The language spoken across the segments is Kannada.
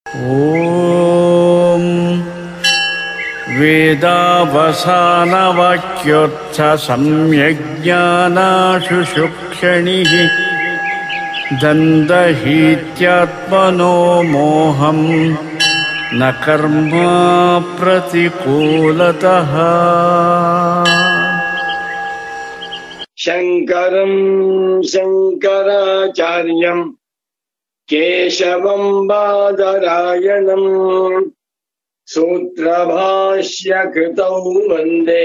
ॐ वेदावसानवाक्योत्थसम्यज्ञानाशुशुक्षणिः दन्दहीत्यात्मनो मोहम् न कर्मा प्रतिकूलतः शङ्करम् शङ्कराचार्यम् केशवम् बादरायणम् सूत्रभाष्यकृतौ वन्दे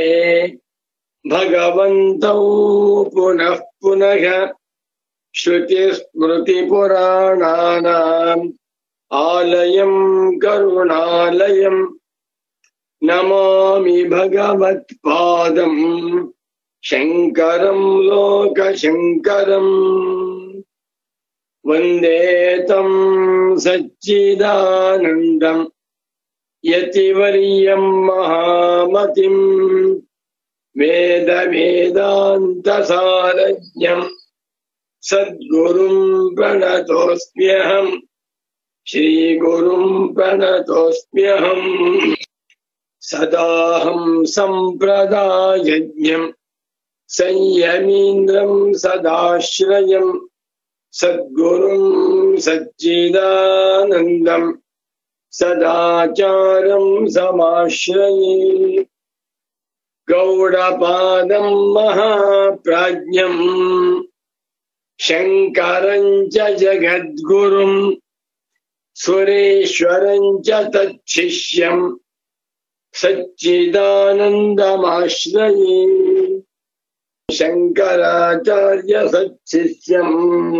भगवन्तौ पुनः पुनः श्रुतिस्मृतिपुराणानाम् आलयम् करुणालयम् नमामि भगवत्पादम् शङ्करम् लोकशङ्करम् वन्दे तम् सच्चिदानन्दम् यतिवर्यम् महामतिम् वेदवेदान्तसारज्ञम् सद्गुरुम् प्रणतोऽस्म्यहम् श्रीगुरुम् प्रणतोऽस्म्यहम् सदाहम् सम्प्रदायज्ञम् संयमीन्द्रम् सदाश्रयम् सद्गुरुम् सच्चिदानन्दम् सदाचारम् समाश्रये गौडपादम् महाप्राज्ञम् शङ्करम् च जगद्गुरुम् सुरेश्वरम् च तच्छिष्यम् सच्चिदानन्दमाश्रये शङ्कराचार्य सच्छिष्यम्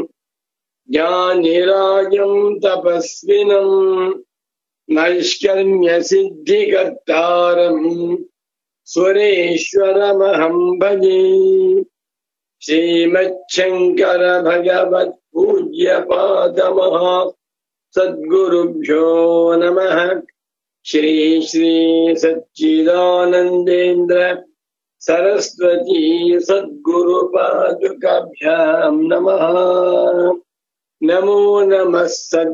ज्ञानिराजम् तपस्विनम् नैष्कर्म्य सिद्धिकर्तारम् सुरेश्वरमहम् भजे श्रीमच्छङ्कर भगवत् पूज्यपादमः सद्गुरुभ्यो नमः श्री श्री सच्चिदानन्देन्द्र सरस्वती सद्गुरुपादुकाभ्याम् नमः नमो नमः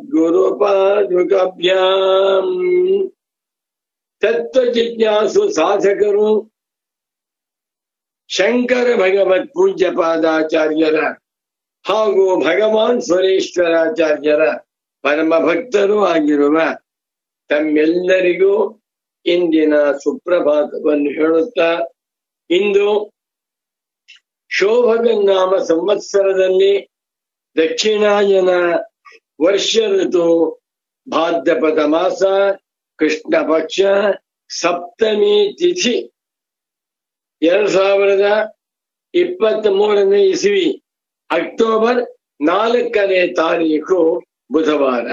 सद्गुरुपादुकाभ्याम् ತತ್ವಜಿಜ್ಞಾಸು ಸಾಧಕರು ಶಂಕರ ಭಗವತ್ ಪೂಜ್ಯ ಪಾದಾಚಾರ್ಯರ ಹಾಗೂ ಭಗವಾನ್ ಸುರೇಶ್ವರಾಚಾರ್ಯರ ಪರಮ ಭಕ್ತರೂ ಆಗಿರುವ ತಮ್ಮೆಲ್ಲರಿಗೂ ಇಂದಿನ ಸುಪ್ರಭಾತವನ್ನು ಹೇಳುತ್ತಾ ಇಂದು ಶೋಭಗನ್ನಾಮ ಸಂವತ್ಸರದಲ್ಲಿ ದಕ್ಷಿಣಾಯನ ವರ್ಷ ಋತು ಭಾದ್ರಪದ ಮಾಸ ಕೃಷ್ಣ ಪಕ್ಷ ಸಪ್ತಮಿ ತಿಥಿ ಎರಡ್ ಸಾವಿರದ ಇಪ್ಪತ್ತ್ ಮೂರನೇ ಇಸವಿ ಅಕ್ಟೋಬರ್ ನಾಲ್ಕನೇ ತಾರೀಕು ಬುಧವಾರ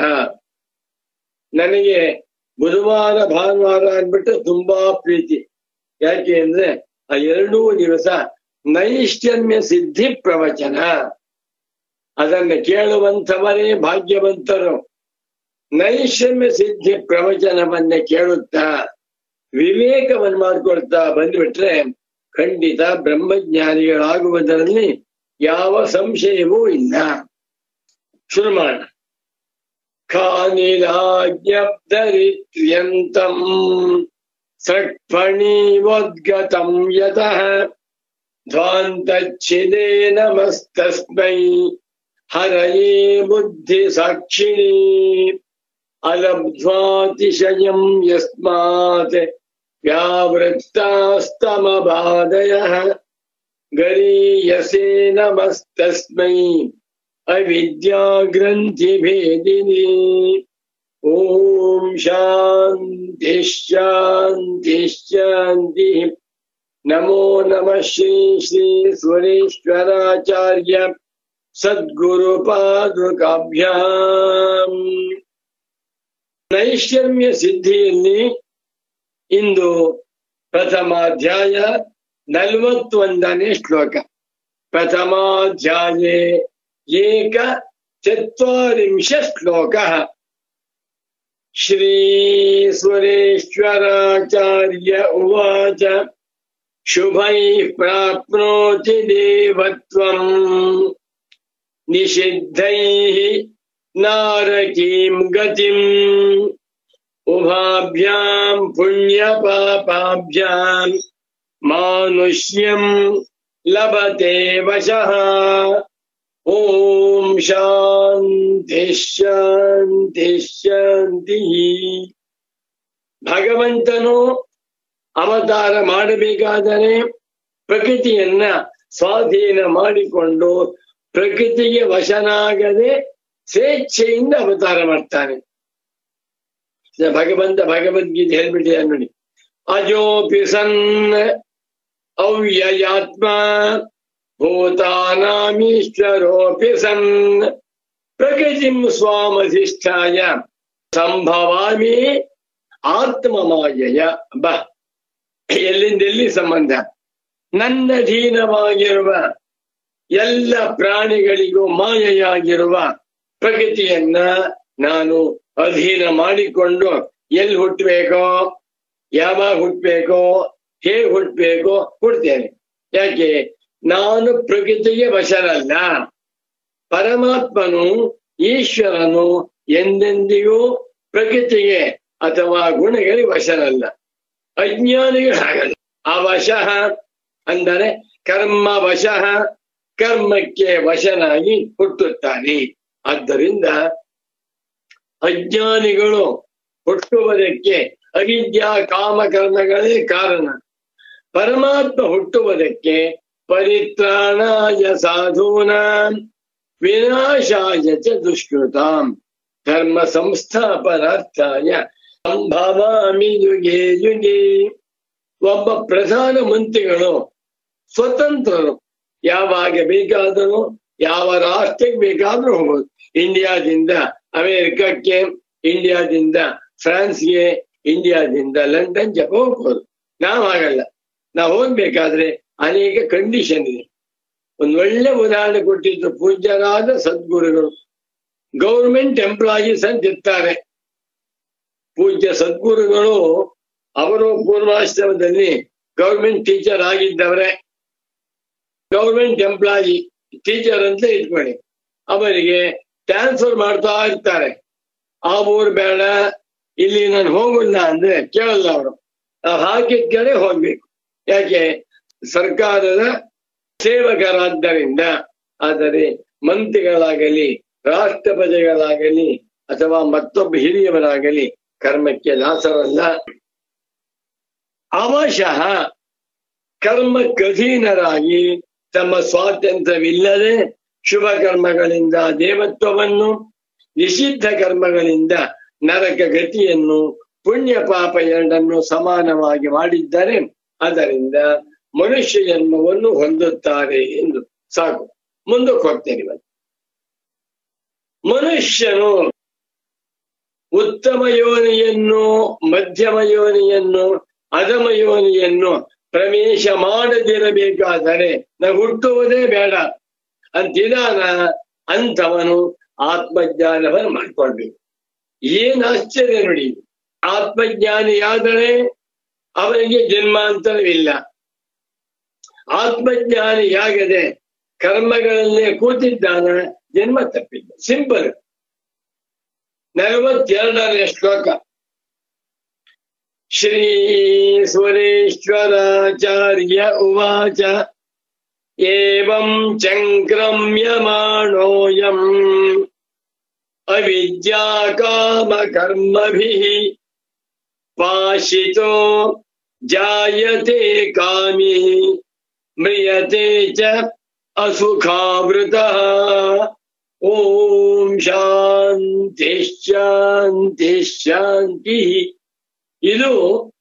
ನನಗೆ ಬುಧವಾರ ಭಾನುವಾರ ಅಂದ್ಬಿಟ್ಟು ತುಂಬಾ ಪ್ರೀತಿ ಯಾಕೆ ಅಂದ್ರೆ ಆ ಎರಡೂ ದಿವಸ ನೈಷ್ಕರ್ಮ್ಯ ಸಿದ್ಧಿ ಪ್ರವಚನ ಅದನ್ನು ಕೇಳುವಂಥವರೇ ಭಾಗ್ಯವಂತರು ನೈಷಮ್ಯ ಸಿದ್ಧಿ ಪ್ರವಚನವನ್ನ ಕೇಳುತ್ತಾ ವಿವೇಕವನ್ನು ಮಾಡ್ಕೊಳ್ತಾ ಬಂದ್ಬಿಟ್ರೆ ಖಂಡಿತ ಬ್ರಹ್ಮಜ್ಞಾನಿಗಳಾಗುವುದರಲ್ಲಿ ಯಾವ ಸಂಶಯವೂ ಇಲ್ಲ ಶುರು ಮಾಡೋಣ ಖಾನಿಲಾಜ್ಞಪ್ತರಿತ್ರ್ಯಂತಂ ಸೃಕ್ಫಣೀವೋದ್ಗತಂ ಯತಃ ಧ್ವಾಂತಚ್ಛಿದೇ ನಮಸ್ತಸ್ಮೈ ಹರಯೇ ಬುದ್ಧಿ ಸಾಕ್ಷಿಣೀ अलब्ध्वातिशयम् यस्मात् व्यावृत्तास्तमबाधयः गरीयसे नमस्तस्मै अविद्याग्रन्थिभेदिनी ॐ शान्तिः शान्तिः शान्तिः नमो नमः श्री श्री सुरेश्वराचार्य सद्गुरुपादुकाभ्याम् ನೈಷ್ಕರ್ಮ್ಯ ಸಿದ್ಧಿಯಲ್ಲಿ ಇಂದು ಪ್ರಥಮಾಧ್ಯಾಯ ನಲವತ್ತೊಂದನೇ ಶ್ಲೋಕ ಪ್ರಥಮಾಧ್ಯಾಯೇ ಏಕ ಚತ್ವರಿಂಶ ಶ್ಲೋಕ ಶ್ರೀ ಸುರೇಶ್ವರಾಚಾರ್ಯ ಉವಾಚ ಶುಭೈಃ ಪ್ರಾಪ್ನೋತಿ ದೇವತ್ವಂ ನಿಷಿದ್ಧೈಃ ನಾರಕೀಂ ಗತಿಂ ಉಭಾಭ್ಯಾಂ ಪುಣ್ಯ ಪಾಪಾಭ್ಯಾಂ ಮಾನುಷ್ಯಂ ಲಭತೆ ವಶಃ ಓಂ ಶಾಂತಿ ಶಾಂತಿ ಶಾಂತಿ ಭಗವಂತನು ಅವತಾರ ಮಾಡಬೇಕಾದರೆ ಪ್ರಕೃತಿಯನ್ನ ಸ್ವಾಧೀನ ಮಾಡಿಕೊಂಡು ಪ್ರಕೃತಿಗೆ ವಶನಾಗದೆ ಸ್ವೇಚ್ಛೆಯಿಂದ ಅವತಾರ ಮಾಡ್ತಾನೆ ಇದು ಭಗವಂತ ಭಗವದ್ಗೀತೆ ಹೇಳ್ಬಿಟ್ಟಿದ್ದಾರೆ ನೋಡಿ ಅಜೋಪಿ ಸನ್ ಅವ್ಯಯಾತ್ಮ ಭೂತಾನಾಮೀಶ್ವರೋಪಿ ಸನ್ ಪ್ರಕೃತಿಂ ಸ್ವಾಮಧಿಷ್ಠಾಯ ಸಂಭವಾಮಿ ಆತ್ಮಮಾಯಯ ಬ ಎಲ್ಲಿಂದ ಎಲ್ಲಿ ಸಂಬಂಧ ನನ್ನ ಅಧೀನವಾಗಿರುವ ಎಲ್ಲ ಪ್ರಾಣಿಗಳಿಗೂ ಮಾಯೆಯಾಗಿರುವ ಪ್ರಕೃತಿಯನ್ನ ನಾನು ಅಧೀನ ಮಾಡಿಕೊಂಡು ಎಲ್ಲಿ ಹುಟ್ಟಬೇಕೋ ಯಾವಾಗ ಹುಟ್ಟಬೇಕೋ ಹೇಗೆ ಹುಟ್ಟಬೇಕೋ ಹುಡ್ತೇನೆ ಯಾಕೆ ನಾನು ಪ್ರಕೃತಿಗೆ ವಶನಲ್ಲ ಪರಮಾತ್ಮನು ಈಶ್ವರನು ಎಂದೆಂದಿಗೂ ಪ್ರಕೃತಿಗೆ ಅಥವಾ ಗುಣಗಳಿಗೆ ವಶನಲ್ಲ ಅಜ್ಞಾನಿಗಳಾಗಲ್ಲ ಅವಶಃ ಅಂದರೆ ಕರ್ಮ ವಶಃ ಕರ್ಮಕ್ಕೆ ವಶನಾಗಿ ಹುಟ್ಟುತ್ತಾನೆ ಆದ್ದರಿಂದ ಅಜ್ಞಾನಿಗಳು ಹುಟ್ಟುವುದಕ್ಕೆ ಅವಿದ್ಯಾ ಕಾಮಕರ್ಮಗಳೇ ಕಾರಣ ಪರಮಾತ್ಮ ಹುಟ್ಟುವುದಕ್ಕೆ ಪರಿತ್ರಾಣಾಯ ಸಾಧೂನ ವಿನಾಶಾಯ ಚ ದುಷ್ಕೃತಾಂ ಧರ್ಮ ಸಂಸ್ಥಾಪನಾರ್ಥಾಯ ಸಂಭವಾಮಿ ಯುಗೆ ಯುಗೆ ಒಬ್ಬ ಪ್ರಧಾನ ಮಂತ್ರಿಗಳು ಸ್ವತಂತ್ರರು ಯಾವಾಗ ಬೇಕಾದರೂ ಯಾವ ರಾಷ್ಟ್ರಕ್ಕೆ ಬೇಕಾದ್ರೂ ಹೋಗ್ಬೋದು ಇಂಡಿಯಾದಿಂದ ಅಮೆರಿಕಕ್ಕೆ ಇಂಡಿಯಾದಿಂದ ಫ್ರಾನ್ಸ್ಗೆ ಇಂಡಿಯಾದಿಂದ ಲಂಡನ್ ಜಪ ಹೋಗ್ಬೋದು ನಾವ್ ಹಾಗಲ್ಲ ನಾವು ಹೋಗ್ಬೇಕಾದ್ರೆ ಅನೇಕ ಕಂಡೀಷನ್ ಇದೆ ಒಂದ್ ಒಳ್ಳೆ ಉದಾಹರಣೆ ಕೊಟ್ಟಿದ್ದು ಪೂಜ್ಯರಾದ ಸದ್ಗುರುಗಳು ಗೌರ್ಮೆಂಟ್ ಎಂಪ್ಲಾಯೀಸ್ ಅಂತ ಇರ್ತಾರೆ ಪೂಜ್ಯ ಸದ್ಗುರುಗಳು ಅವರು ಪೂರ್ವಾಶ್ರಮದಲ್ಲಿ ಗೌರ್ಮೆಂಟ್ ಟೀಚರ್ ಆಗಿದ್ದವರೇ ಗೌರ್ಮೆಂಟ್ ಎಂಪ್ಲಾಯಿ ಟೀಚರ್ ಅಂತ ಇಟ್ಕೊಳ್ಳಿ ಅವರಿಗೆ ಟ್ರಾನ್ಸ್ಫರ್ ಮಾಡ್ತಾ ಇರ್ತಾರೆ ಆ ಊರು ಬೇಡ ಇಲ್ಲಿ ನಾನು ಹೋಗಲ್ಲ ಅಂದ್ರೆ ಕೇಳಲ್ಲ ಅವರು ನಾವು ಹಾಕಿದ ಕಡೆ ಹೋಗ್ಬೇಕು ಯಾಕೆ ಸರ್ಕಾರದ ಸೇವಕರಾದ್ದರಿಂದ ಆದರೆ ಮಂತ್ರಿಗಳಾಗಲಿ ರಾಷ್ಟ್ರಪತಿಗಳಾಗಲಿ ಅಥವಾ ಮತ್ತೊಬ್ಬ ಹಿರಿಯವರಾಗಲಿ ಕರ್ಮಕ್ಕೆ ದಾಸರಲ್ಲ ಅವಶಃ ಕರ್ಮಕ್ಕಧೀನರಾಗಿ ತಮ್ಮ ಸ್ವಾತಂತ್ರ್ಯವಿಲ್ಲದೆ ಶುಭ ಕರ್ಮಗಳಿಂದ ದೇವತ್ವವನ್ನು ನಿಷಿದ್ಧ ಕರ್ಮಗಳಿಂದ ನರಕ ಗತಿಯನ್ನು ಪುಣ್ಯ ಪಾಪ ಎರಡನ್ನು ಸಮಾನವಾಗಿ ಮಾಡಿದ್ದರೆ ಅದರಿಂದ ಮನುಷ್ಯ ಜನ್ಮವನ್ನು ಹೊಂದುತ್ತಾರೆ ಎಂದು ಸಾಕು ಮುಂದಕ್ಕೆ ಹೋಗ್ತೇನೆ ಇವತ್ತು ಮನುಷ್ಯನು ಉತ್ತಮ ಯೋನಿಯನ್ನು ಮಧ್ಯಮ ಯೋನಿಯನ್ನು ಅಧಮ ಯೋನಿಯನ್ನು ಪ್ರವೇಶ ಮಾಡದಿರಬೇಕಾದರೆ ನಾವು ಹುಟ್ಟುವುದೇ ಬೇಡ ಅಂತಿದಾನ ಅಂಥವನು ಆತ್ಮಜ್ಞಾನವನ್ನು ಮಾಡ್ಕೊಳ್ಬೇಕು ಏನ್ ಆಶ್ಚರ್ಯ ನೋಡಿ ಆತ್ಮಜ್ಞಾನಿಯಾದರೆ ಅವನಿಗೆ ಜನ್ಮಾಂತರವಿಲ್ಲ ಆತ್ಮಜ್ಞಾನಿಯಾಗದೆ ಕರ್ಮಗಳಲ್ಲೇ ಕೂತಿದ್ದಾನ ಜನ್ಮ ತಪ್ಪಿದ್ದ ಸಿಂಪಲ್ ನಲವತ್ತೆರಡನೇ ಶ್ಲೋಕ ಶ್ರೀ ಸ್ವರೇಶ್ವರಾಚಾರ್ಯ ಉವಾಚ ಏವಂ ಚಂಕ್ರಮ್ಯಮಾಣೋಯಂ ಅವಿದ್ಯಾ ಕಾಮ ಕರ್ಮಭಿಃ ಪಾಶಿತೋ ಜಾಯತೆ ಕಾಮಿ ಮ್ರಿಯತೆ ಚ ಅಸುಖಾವೃತಃ ಓಂ ಶಾಂತಿ ಶಾಂತಿ ಶಾಂತಿ ಇದು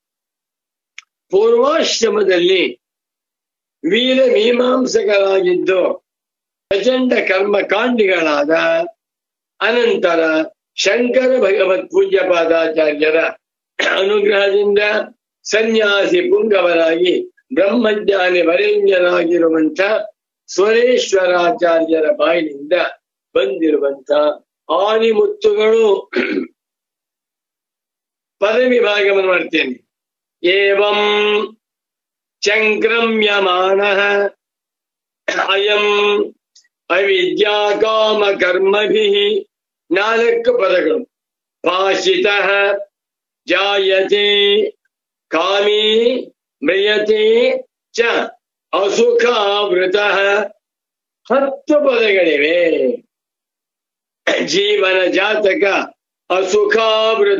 ಪೂರ್ವಾಶ್ರಮದಲ್ಲಿ ವೀರ ಮೀಮಾಂಸಕರಾಗಿದ್ದು ಪ್ರಚಂಡ ಕರ್ಮಕಾಂಡಿಗಳಾದ ಅನಂತರ ಶಂಕರ ಭಗವತ್ ಪೂಜ್ಯ ಪಾದಾಚಾರ್ಯರ ಅನುಗ್ರಹದಿಂದ ಸನ್ಯಾಸಿ ಪುಂಗವರಾಗಿ ಬ್ರಹ್ಮಜ್ಞಾನಿ ವರೇಣ್ಯರಾಗಿರುವಂತ ಸ್ವರೇಶ್ವರಾಚಾರ್ಯರ ಬಾಯಿನಿಂದ ಬಂದಿರುವಂತ ಆನಿಮುತ್ತುಗಳು ಪದವಿಭಾಗವನ್ನು ಮಾಡ್ತೇನೆ ಏವಂ ಚಂಕ್ರಮ್ಯಮಾಣ ಅಯಂ ಅವಿದ್ಯಾ ಕಾಮ ಕರ್ಮಭಿ ನಾಲ್ಕು ಪದಗಳು ಪಾಶಿತ ಜಾಯತೆ ಕಾಮಿ ಮ್ರಿಯತೆ ಚ ಅಸುಖಾವೃತ ಹತ್ತು ಪದಗಳಿವೆ ಜೀವನ ಜಾತಕ ಅಸುಖಾವೃತ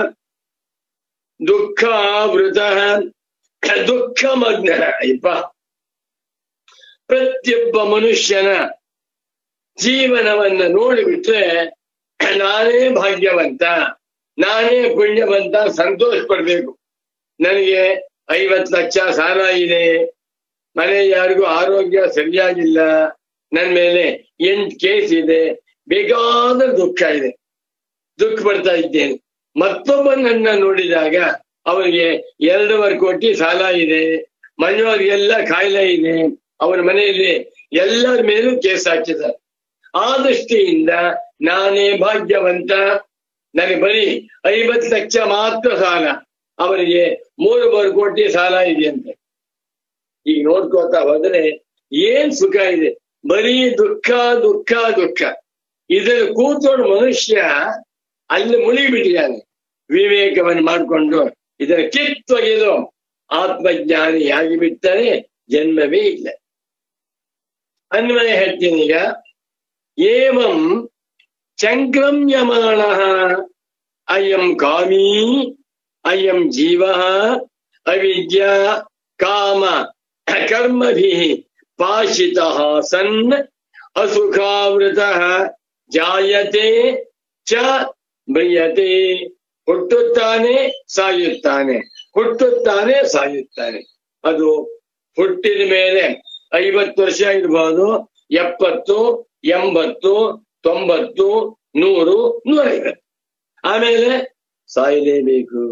ದುಃಖಾವೃತ ದುಃಖಮಗ್ನ ಇಪ್ಪ ಪ್ರತಿಯೊಬ್ಬ ಮನುಷ್ಯನ ಜೀವನವನ್ನ ನೋಡಿಬಿಟ್ರೆ ನಾನೇ ಭಾಗ್ಯವಂತ ನಾನೇ ಪುಣ್ಯವಂತ ಸಂತೋಷ ಪಡ್ಬೇಕು ನನಗೆ ಐವತ್ತು ಲಕ್ಷ ಸಾಲ ಇದೆ ಮನೆ ಯಾರಿಗೂ ಆರೋಗ್ಯ ಸರಿಯಾಗಿಲ್ಲ ನನ್ ಮೇಲೆ ಎಂಟ್ ಕೇಸ್ ಇದೆ ಬೇಕಾದ ದುಃಖ ಇದೆ ದುಃಖ ಪಡ್ತಾ ಇದ್ದೇನೆ ಮತ್ತೊಬ್ಬನನ್ನ ನೋಡಿದಾಗ ಅವರಿಗೆ ಎರಡೂವರೆ ಕೋಟಿ ಸಾಲ ಇದೆ ಮನೆಯವರಿಗೆಲ್ಲ ಕಾಯಿಲೆ ಇದೆ ಅವರ ಮನೆಯಲ್ಲಿ ಎಲ್ಲರ ಮೇಲೂ ಕೇಸ್ ಹಾಕಿದ್ದಾರೆ ಆ ದೃಷ್ಟಿಯಿಂದ ನಾನೇ ಭಾಗ್ಯವಂತ ನನಗೆ ಬರೀ ಐವತ್ತು ಲಕ್ಷ ಮಾತ್ರ ಸಾಲ ಅವರಿಗೆ ಮೂರುವರೆ ಕೋಟಿ ಸಾಲ ಇದೆಯಂತೆ ಈಗ ನೋಡ್ಕೋತಾ ಹೋದ್ರೆ ಏನ್ ಸುಖ ಇದೆ ಬರೀ ದುಃಖ ದುಃಖ ದುಃಖ ಇದನ್ನು ಕೂತ್ಕೊಂಡು ಮನುಷ್ಯ ಅಲ್ಲಿ ಮುಳುಗಿಬಿಟ್ಟಿದ್ದಾನೆ ವಿವೇಕವನ್ನು ಮಾಡಿಕೊಂಡು ಇದರ ಕಿತ್ತೊಗೆದು ಆತ್ಮಜ್ಞಾನಿಯಾಗಿ ಬಿಟ್ಟರೆ ಜನ್ಮವೇ ಇಲ್ಲ ಅನ್ವಯ ಹೇಳ್ತೀನಿ ಈಗ ಏವಂ ಚಂಕ್ರಮ್ಯಮಾಣ ಅಯಂ ಕಾಮೀ ಅಯಂ ಜೀವ ಅವಿದ್ಯ ಕಾಮ ಕರ್ಮಭಿ ಪಾಶಿತ ಸನ್ ಅಸುಖಾವೃತ ಜಾಯತೆ ಚ ಮ್ರಿಯತೆ ಹುಟ್ಟುತ್ತಾನೆ ಸಾಯುತ್ತಾನೆ ಹುಟ್ಟುತ್ತಾನೆ ಸಾಯುತ್ತಾನೆ ಅದು ಹುಟ್ಟಿದ ಮೇಲೆ ಐವತ್ತು ವರ್ಷ ಇರ್ಬೋದು ಎಪ್ಪತ್ತು ಎಂಬತ್ತು ತೊಂಬತ್ತು ನೂರು ನೂರೈವತ್ತು ಆಮೇಲೆ ಸಾಯಲೇಬೇಕು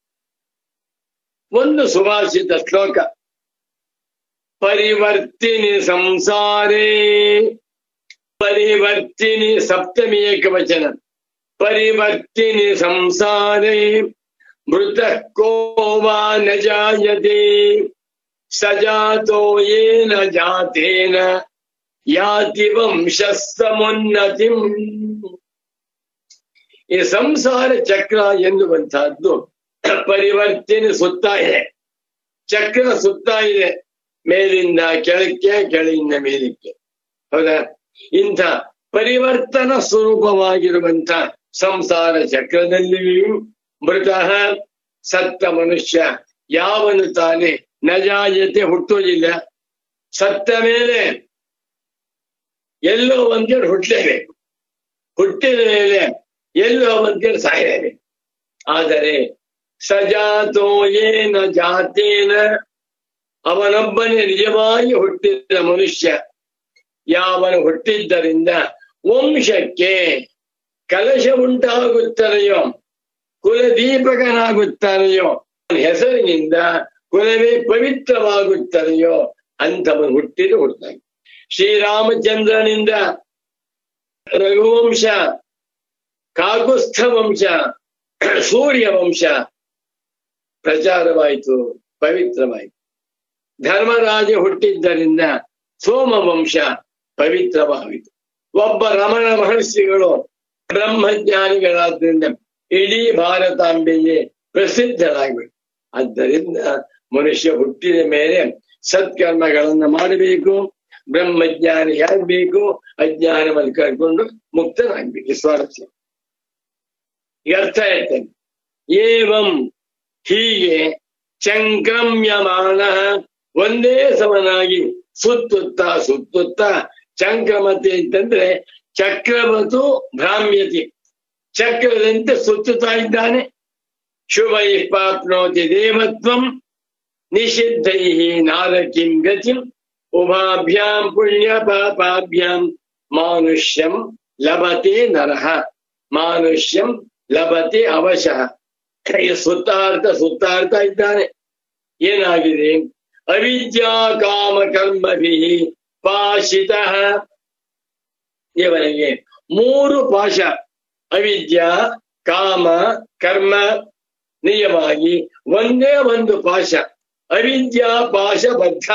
ಒಂದು ಸುಭಾಷಿತ ಶ್ಲೋಕ ಪರಿವರ್ತಿನಿ ಸಂಸಾರೇ ಪರಿವರ್ತಿನಿ ಸಪ್ತಮಿ ಏಕವಚನ ಪರಿವರ್ತಿನಿ ಸಂಸಾರೇ ಮೃತ ಕೋ ವಾ ನ ಜಾಯತೆ ಸಜಾತೋ ಯೇನ ಜಾತೇನ ಯಾತಿ ವಂಶಸ್ತಮುನ್ನತಿಂ ಈ ಸಂಸಾರ ಚಕ್ರ ಎನ್ನುವಂತಹದ್ದು ಪರಿವರ್ತನೆ ಸುತ್ತಾ ಇದೆ ಚಕ್ರ ಸುತ್ತಾ ಇದೆ ಮೇಲಿಂದ ಕೆಳಕ್ಕೆ ಕೆಳಗಿಂದ ಮೇಲಕ್ಕೆ ಹೌದಾ ಇಂಥ ಪರಿವರ್ತನ ಸ್ವರೂಪವಾಗಿರುವಂತ ಸಂಸಾರ ಚಕ್ರದಲ್ಲಿಯೂ ಮೃತಃ ಸತ್ತ ಮನುಷ್ಯ ಯಾವನು ತಾನೇ ನಜಾಯತೆ ಹುಟ್ಟುವುದಿಲ್ಲ ಸತ್ತ ಮೇಲೆ ಎಲ್ಲೋ ಒಂದ್ ಕಡೆ ಹುಟ್ಟಲೇಬೇಕು ಹುಟ್ಟಿದ ಮೇಲೆ ಎಲ್ಲೋ ಒಂದ್ ಕಡೆ ಸಾಯಲೇಬೇಕು ಆದರೆ ಸಜಾತೋ ಏನ ಜಾತೇನ ಅವನೊಬ್ಬನೇ ನಿಜವಾಗಿ ಹುಟ್ಟಿದ ಮನುಷ್ಯ ಯಾವನು ಹುಟ್ಟಿದ್ದರಿಂದ ವಂಶಕ್ಕೆ ಕಲಶ ಉಂಟಾಗುತ್ತದೆಯೋ ಕುಲದೀಪಕನಾಗುತ್ತಾನೆಯೋ ಹೆಸರಿನಿಂದ ಕುಲವೇ ಪವಿತ್ರವಾಗುತ್ತದೆಯೋ ಅಂತವನು ಹುಟ್ಟಿದ ಹುಟ್ಟಾಗಿ ಶ್ರೀರಾಮಚಂದ್ರನಿಂದ ರಘುವಂಶ ಕಾಕುಸ್ಥ ವಂಶ ಸೂರ್ಯ ವಂಶ ಪ್ರಚಾರವಾಯಿತು ಪವಿತ್ರವಾಯಿತು ಧರ್ಮರಾಜ ಹುಟ್ಟಿದ್ದರಿಂದ ಸೋಮ ವಂಶ ಪವಿತ್ರವಾಯಿತು ಒಬ್ಬ ರಮಣ ಮಹರ್ಷಿಗಳು ಬ್ರಹ್ಮಜ್ಞಾನಿಗಳಾದ್ರಿಂದ ಇಡೀ ಭಾರತಾಂಬೆಗೆ ಪ್ರಸಿದ್ಧರಾಗಬೇಕು ಆದ್ದರಿಂದ ಮನುಷ್ಯ ಹುಟ್ಟಿದ ಮೇಲೆ ಸತ್ಕರ್ಮಗಳನ್ನ ಮಾಡಬೇಕು ಬ್ರಹ್ಮಜ್ಞಾನಿಯಾಗಬೇಕು ಅಜ್ಞಾನವನ್ನು ಕರ್ಕೊಂಡು ಮುಕ್ತನಾಗ್ಬೇಕು ಸ್ವಾರಸ್ಯ ಈಗ ಅರ್ಥ ಹೇಳ್ತೇನೆ ಏವಂ ಹೀಗೆ ಚಂಕ್ರಮ್ಯಮಾನ ಒಂದೇ ಸಮನಾಗಿ ಸುತ್ತುತ್ತಾ ಸುತ್ತುತ್ತಾ ಚಂಕ್ರಮತೆ ಅಂತಂದ್ರೆ ಚಕ್ರವತು ಭ್ರಾಮ್ಯತಿ ಚಕ್ರದಂತೆ ಸುತ್ತುತ್ತಾ ಇದ್ದಾನೆ ಶುಭೈ ಪಾಪ್ನೋತಿ ದೇವತ್ವಂ ನಿಷಿದ್ಧೈ ನಾರಕಿಂ ಗತಿಂ ಉಭಾಭ್ಯಾಂ ಪುಣ್ಯ ಪಾಪಾಭ್ಯಾಂ ಮಾನುಷ್ಯಂ ಲಭತೆ ನರಹ ಮಾನುಷ್ಯಂ ಲಭತೆ ಅವಶಃ ಈ ಸುತ್ತಾರ್ಥ ಸುತ್ತಾರ್ಥ ಇದ್ದಾನೆ ಏನಾಗಿದೆ ಅವಿದ್ಯಾ ಕಾಮ ಕರ್ಮಭಿ ಪಾಶಿತ ಇವನಿಗೆ ಮೂರು ಪಾಶ ಅವಿದ್ಯಾ ಕಾಮ ಕರ್ಮ ನಿಜವಾಗಿ ಒಂದೇ ಒಂದು ಪಾಶ ಅವಿದ್ಯಾ ಪಾಶಬದ್ಧ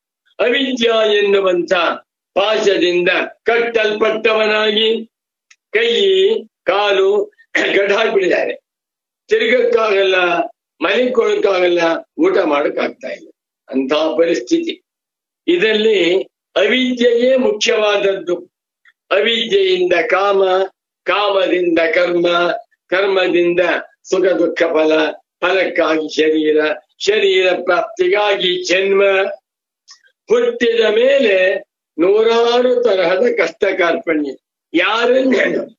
ಅವಿದ್ಯಾ ಎನ್ನುವಂತ ಪಾಶದಿಂದ ಕಟ್ಟಲ್ಪಟ್ಟವನಾಗಿ ಕೈ ಕಾಲು ಗಡ್ಡ ಹಾಕ್ಬಿಟ್ಟಿದ್ದಾರೆ ತಿರುಗಕ್ಕಾಗಲ್ಲ ಮಲಿಕೊಳ್ಳಕ್ಕಾಗಲ್ಲ ಊಟ ಮಾಡಕ್ಕಾಗ್ತಾ ಇಲ್ಲ ಅಂತಹ ಪರಿಸ್ಥಿತಿ ಇದರಲ್ಲಿ ಅವಿದ್ಯೆಯೇ ಮುಖ್ಯವಾದದ್ದು ಅವಿದ್ಯೆಯಿಂದ ಕಾಮ ಕಾಮದಿಂದ ಕರ್ಮ ಕರ್ಮದಿಂದ ಸುಖ ದುಃಖ ಫಲ ಫಲಕ್ಕಾಗಿ ಶರೀರ ಶರೀರ ಪ್ರಾಪ್ತಿಗಾಗಿ ಜನ್ಮ ಹುಟ್ಟಿದ ಮೇಲೆ ನೂರಾರು ತರಹದ ಕಷ್ಟ ಕಾರ್ಪಣ್ಯ ಯಾರನ್ನ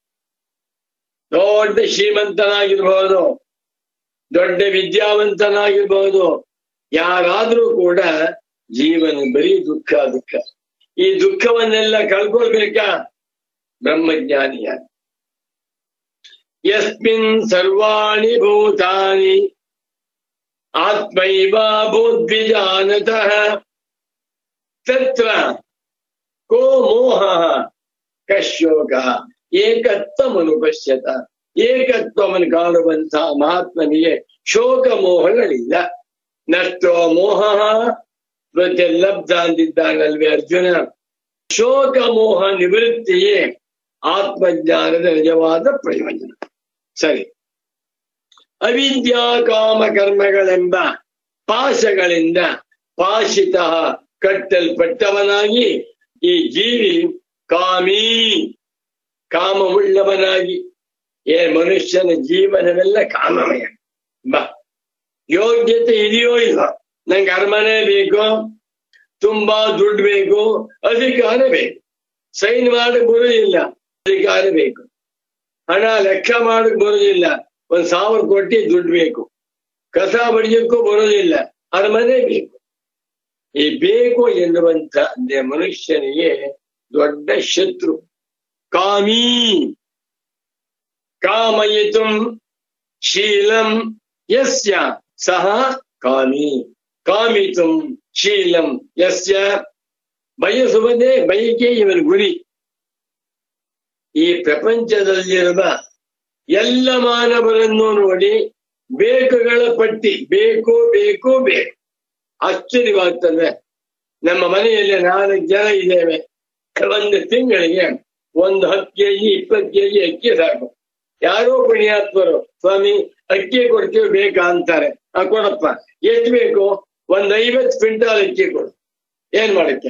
ದೊಡ್ಡ ಶ್ರೀಮಂತನಾಗಿರ್ಬಹುದು ದೊಡ್ಡ ವಿದ್ಯಾವಂತನಾಗಿರ್ಬಹುದು ಯಾರಾದ್ರೂ ಕೂಡ ಜೀವನ ಬರೀ ದುಃಖ ದುಃಖ ಈ ದುಃಖವನ್ನೆಲ್ಲ ಕಳ್ಕೊಳ್ಬೇಕಾ ಬ್ರಹ್ಮಜ್ಞಾನಿಯ ಯಸ್ಮಿನ್ ಸರ್ವಾಣಿ ಭೂತಾನಿ ಆತ್ಮೈವ ಭೂದ್ವಿಜಾನತಃ ತತ್ರ ಕೋ ಮೋಹ ಕಶೋಕ ಏಕತ್ವಮನುಪಶ್ಯತ ಏಕತ್ವವನ್ನು ಕಾಣುವಂತಹ ಮಹಾತ್ಮನಿಗೆ ಶೋಕ ಮೋಹಗಳಿಲ್ಲ ನಷ್ಟೋ ಮೋಹ ಲಬ್ಧ ಅಂದಿದ್ದಾನಲ್ವೇ ಅರ್ಜುನ ಶೋಕ ಮೋಹ ನಿವೃತ್ತಿಯೇ ಆತ್ಮಜ್ಞಾನದ ನಿಜವಾದ ಪ್ರಯೋಜನ ಸರಿ ಅವಿದ್ಯಾ ಕಾಮ ಕರ್ಮಗಳೆಂಬ ಪಾಶಗಳಿಂದ ಪಾಶಿತ ಕಟ್ಟಲ್ಪಟ್ಟವನಾಗಿ ಈ ಜೀವಿ ಕಾಮಿ ಕಾಮವುಳ್ಳವನಾಗಿ ಏ ಮನುಷ್ಯನ ಜೀವನವೆಲ್ಲ ಕಾಮಮಯ ಬಾ ಯೋಗ್ಯತೆ ಇದೆಯೋ ಇಲ್ಲ ನಂಗೆ ಅರಮನೆ ಬೇಕು ತುಂಬಾ ದುಡ್ಡು ಬೇಕು ಅಧಿಕಾರ ಬೇಕು ಸೈನ್ ಮಾಡಕ್ ಬರುವುದಿಲ್ಲ ಅಧಿಕಾರ ಬೇಕು ಹಣ ಲೆಕ್ಕ ಮಾಡಕ್ ಬರುವುದಿಲ್ಲ ಒಂದ್ ಸಾವಿರ ಕೋಟಿ ದುಡ್ಡು ಬೇಕು ಕಸ ಬಡಿಯಕ್ಕೂ ಬರೋದಿಲ್ಲ ಅರಮನೆ ಬೇಕು ಈ ಬೇಕು ಎನ್ನುವಂತ ಮನುಷ್ಯನಿಗೆ ದೊಡ್ಡ ಶತ್ರು ಕಾಮಿ ಕಾಮಯಿತು ಶೀಲಂ ಯಸ್ಯ ಸಹ ಕಾಮಿ ಕಾಮಿತು ಶೀಲಂ ಯಸ್ಯ ಬಯಸುವುದೇ ಬಯಕೆ ಇವನ ಗುರಿ ಈ ಪ್ರಪಂಚದಲ್ಲಿರುವ ಎಲ್ಲ ಮಾನವರನ್ನು ನೋಡಿ ಬೇಕುಗಳ ಪಟ್ಟಿ ಬೇಕು ಬೇಕು ಬೇಕು ಆಶ್ಚರ್ಯವಾಗ್ತದೆ ನಮ್ಮ ಮನೆಯಲ್ಲಿ ನಾಲ್ಕು ಜನ ಇದ್ದೇವೆ ಒಂದು ತಿಂಗಳಿಗೆ ಒಂದು ಹತ್ತು ಕೆಜಿ ಇಪ್ಪತ್ತು ಕೆಜಿ ಅಕ್ಕಿ ಸಾಕು ಯಾರೋ ಪುಣ್ಯಾತ್ಮರು ಸ್ವಾಮಿ ಅಕ್ಕಿ ಕೊಡ್ತೀವಿ ಬೇಕಾ ಅಂತಾರೆ ಆ ಕೊಡಪ್ಪ ಎಷ್ಟು ಬೇಕು ಒಂದ್ ಐವತ್ತು ಕ್ವಿಂಟಾಲ್ ಅಕ್ಕಿ ಕೊಡು ಏನ್ ಮಾಡಕ್ಕೆ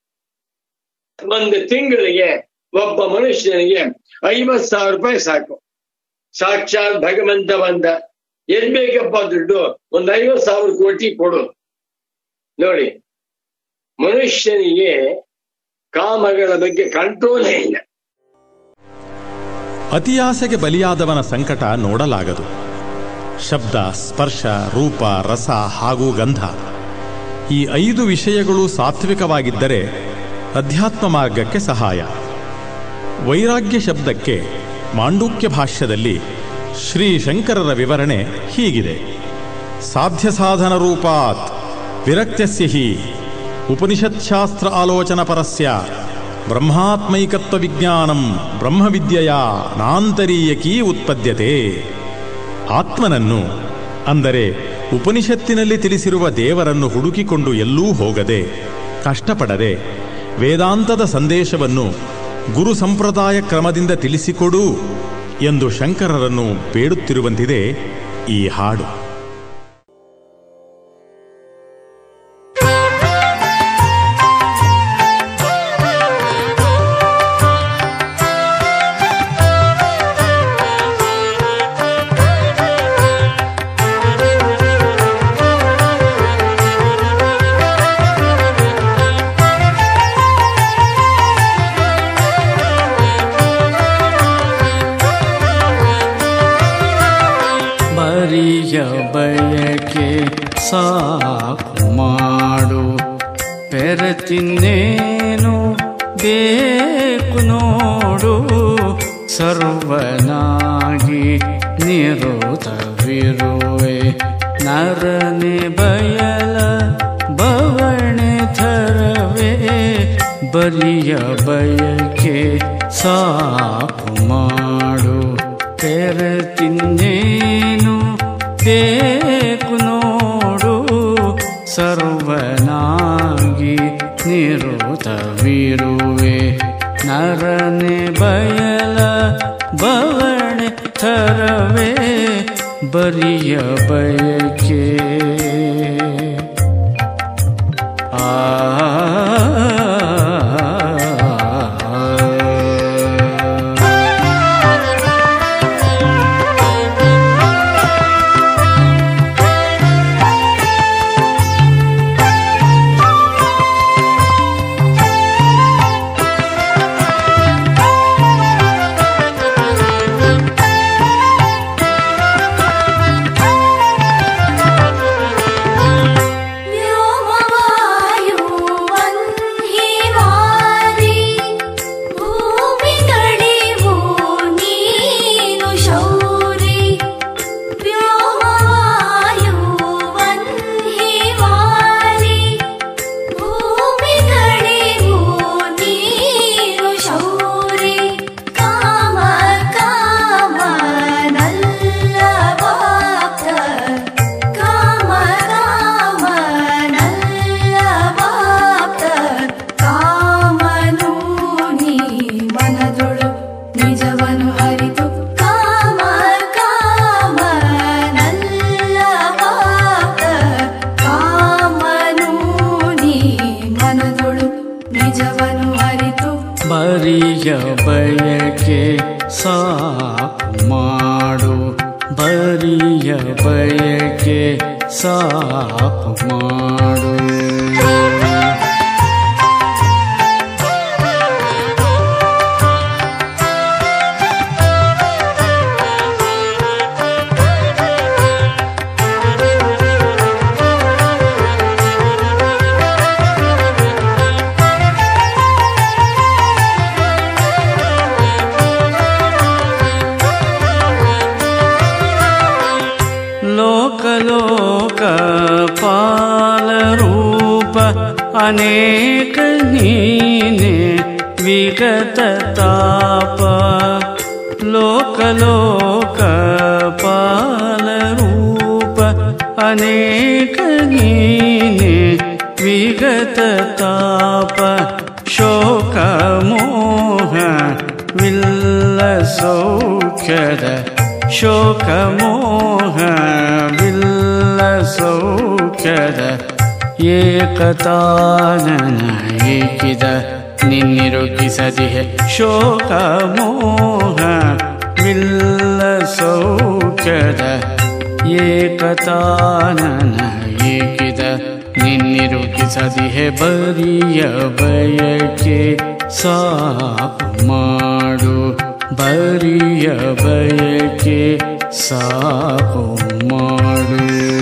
ಒಂದು ತಿಂಗಳಿಗೆ ಒಬ್ಬ ಮನುಷ್ಯನಿಗೆ ಐವತ್ ಸಾವಿರ ರೂಪಾಯಿ ಸಾಕು ಸಾಕ್ಷಾತ್ ಭಗವಂತ ಬಂದ ಎಲ್ ಬೇಕಪ್ಪ ದುಡ್ಡು ಒಂದ್ ಐವತ್ ಸಾವಿರ ಕೋಟಿ ಕೊಡು ನೋಡಿ ಮನುಷ್ಯನಿಗೆ ಕಾಮಗಳ ಬಗ್ಗೆ ಕಂಟ್ರೋಲೇ ಇಲ್ಲ ಅತಿಯಾಸೆಗೆ ಬಲಿಯಾದವನ ಸಂಕಟ ನೋಡಲಾಗದು ಶಬ್ದ ಸ್ಪರ್ಶ ರೂಪ ರಸ ಹಾಗೂ ಗಂಧ ಈ ಐದು ವಿಷಯಗಳು ಸಾತ್ವಿಕವಾಗಿದ್ದರೆ ಅಧ್ಯಾತ್ಮ ಮಾರ್ಗಕ್ಕೆ ಸಹಾಯ ವೈರಾಗ್ಯ ಶಬ್ದಕ್ಕೆ ಮಾಂಡೂಕ್ಯ ಭಾಷ್ಯದಲ್ಲಿ ಶ್ರೀ ಶಂಕರರ ವಿವರಣೆ ಹೀಗಿದೆ ಸಾಧ್ಯ ಸಾಧನ ರೂಪಾತ್ ವಿರಕ್ತ್ಯಸ್ಯ ಹಿ ಉಪನಿಷತ್ಶಾಸ್ತ್ರ ಆಲೋಚನ ಪರಸ್ಯ ಬ್ರಹ್ಮಾತ್ಮೈಕತ್ವ ವಿಜ್ಞಾನಂ ಬ್ರಹ್ಮವಿದ್ಯೆಯ ನಾಂತರೀಯಕೀ ಉತ್ಪದ್ಯತೆ ಆತ್ಮನನ್ನು ಅಂದರೆ ಉಪನಿಷತ್ತಿನಲ್ಲಿ ತಿಳಿಸಿರುವ ದೇವರನ್ನು ಹುಡುಕಿಕೊಂಡು ಎಲ್ಲೂ ಹೋಗದೆ ಕಷ್ಟಪಡದೆ ವೇದಾಂತದ ಸಂದೇಶವನ್ನು ಗುರು ಸಂಪ್ರದಾಯ ಕ್ರಮದಿಂದ ತಿಳಿಸಿಕೊಡು ಎಂದು ಶಂಕರರನ್ನು ಬೇಡುತ್ತಿರುವಂತಿದೆ ಈ ಹಾಡು ಬರಿಯ ಬಯಕೆ ಸಾಕು ಮಾಡು ಪೆರತಿನ್ನೇನು ಬೇಕು ನೋಡು ಸರ್ವನಾಗಿ ನಿರುತವಿರುವೆ ನರನೆ ಬಯಲ ಬವಣೆ ಥರವೇ ಬರಿಯ ಬಯಕೆ ಸಾಕು ಮಾಡು ತೆರತಿನ್ನೇನು ಬೇಕು ನೋಡು ಸರ್ವನಾಗಿ ನಿರುತವಿರುವೆ ನರನೆ ಬಯಲ ಬವಣೆ ಥರವೇ ಬರಿಯ ಬಯಕೆ ಆ ವ್ಯೋಮವಾಯು ವನ್ಹಿಮಾರಿ ಭೂಮಿಗಳಿವು ನೀನು ಶೌರಿ ವ್ಯೋಮವಾಯು ವನ್ಹಿಮಾರಿ ಭೂಮಿಗಳಿವು ನೀನು ಶೌರಿ ಕಾಮ ಕಾಮ ನಲ್ಲ ಬಾಪ್ತ ಕಾಮ ಕಾಮ ನಲ್ಲ ಬಾಪ್ತ ಕಾಮನು ನೀ ಮನದೊಳು ನಿಜವನು ಅರಿತು ಕಾಮ ಕಾಮ ನಲ್ಲ ಬಾಪ್ತ ಕಾಮನು ನೀ ಮನದೊಳು ನಿಜವನು ಅರಿತು ಬರಿಯ ಬಯಕೆ ಸಾಕು ಮಾಡು ಬರಿಯ ಬಯಕೆ ಸಾಕು ಮಾಡು ಲೋಕಲೋಕ ಪಾಲರೂಪ ಅನೇಕ ನೀನೆ ವಿಗತ ತಾಪ ಲೋಕಲೋಕ ಪಾಲರೂಪ ಅನೇಕ ನೀನೆ ವಿಗತ ತಾಪ ಶೋಕ ಮೋಹ ವಿಲ್ಲ ಸೌಖ್ಯದ ಶೋಕ ಮೋಹ ವಿಲ್ಲ ಸೌಖ್ಯದ ಏಕತಾನನ ಏಕಿದ ನಿನ್ನಿರುಗಿಸದಿಹೆ ಶೋಕ ಮೋಹ ವಿಲ್ಲ ಸೌಖ್ಯದ ಏಕತಾನನ ಏಕಿದ ನಿನ್ನಿರುಗಿಸದಿಹೆ ಬರಿಯ ಬಯಕೆ ಸಾಕು ಮಾಡು ಬರಿಯ ಬಯಕೆ ಸಾಕು ಮಾಡು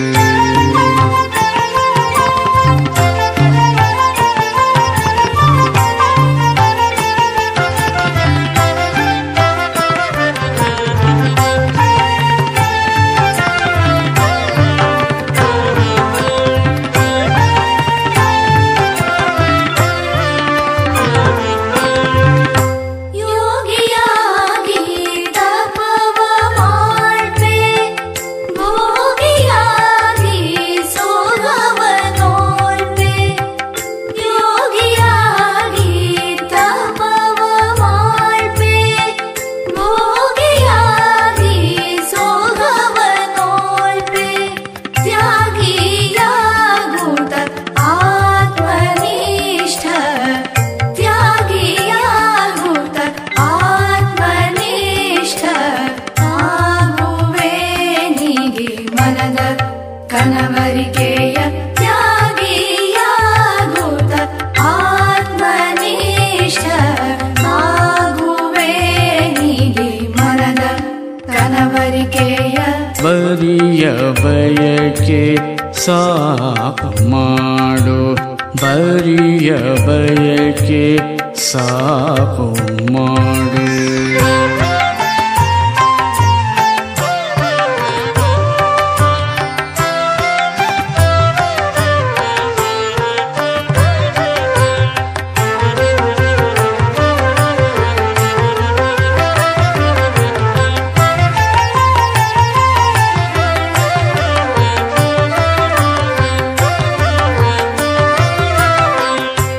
ಯೋಗಿಯಾಗಿ ತಪವ ಮಾಡ್ಬೆ ಭೋಗಿಯಾಗಿ ಸೋಗವ ನೋಡ್ಬೆ ಯೋಗಿಯಾಗಿ ತಪವ ಮಾಡ್ಬೆ ಭೋಗಿಯಾಗಿ ಸೋಗವ ನೋಡ್ಬೆ ತ್ಯಾಗಿಯಾಗುತ್ತ ಆತ್ಮನಿಷ್ಠ ತ್ಯಾಗಿಯಾಗುತ್ತ ಆತ್ಮನಿಷ್ಠ ಆಗುವೆ ನೀಗೆ ಮನದ ಕನವರಿಕೆಯ ತ್ಯಾಗಿಯಾಗುತ್ತ ಆತ್ಮನಿಷ್ಠ ಆಗುವೆ ನೀಗೆ ಮನದ ಕನವರಿಕೆಯ ಬರಿಯ ಬಯಕೆ ಸಾಕು ಮಾಡು ಬರಿಯ ಬಯಕೆ ಸಾಕು ಮಾಡು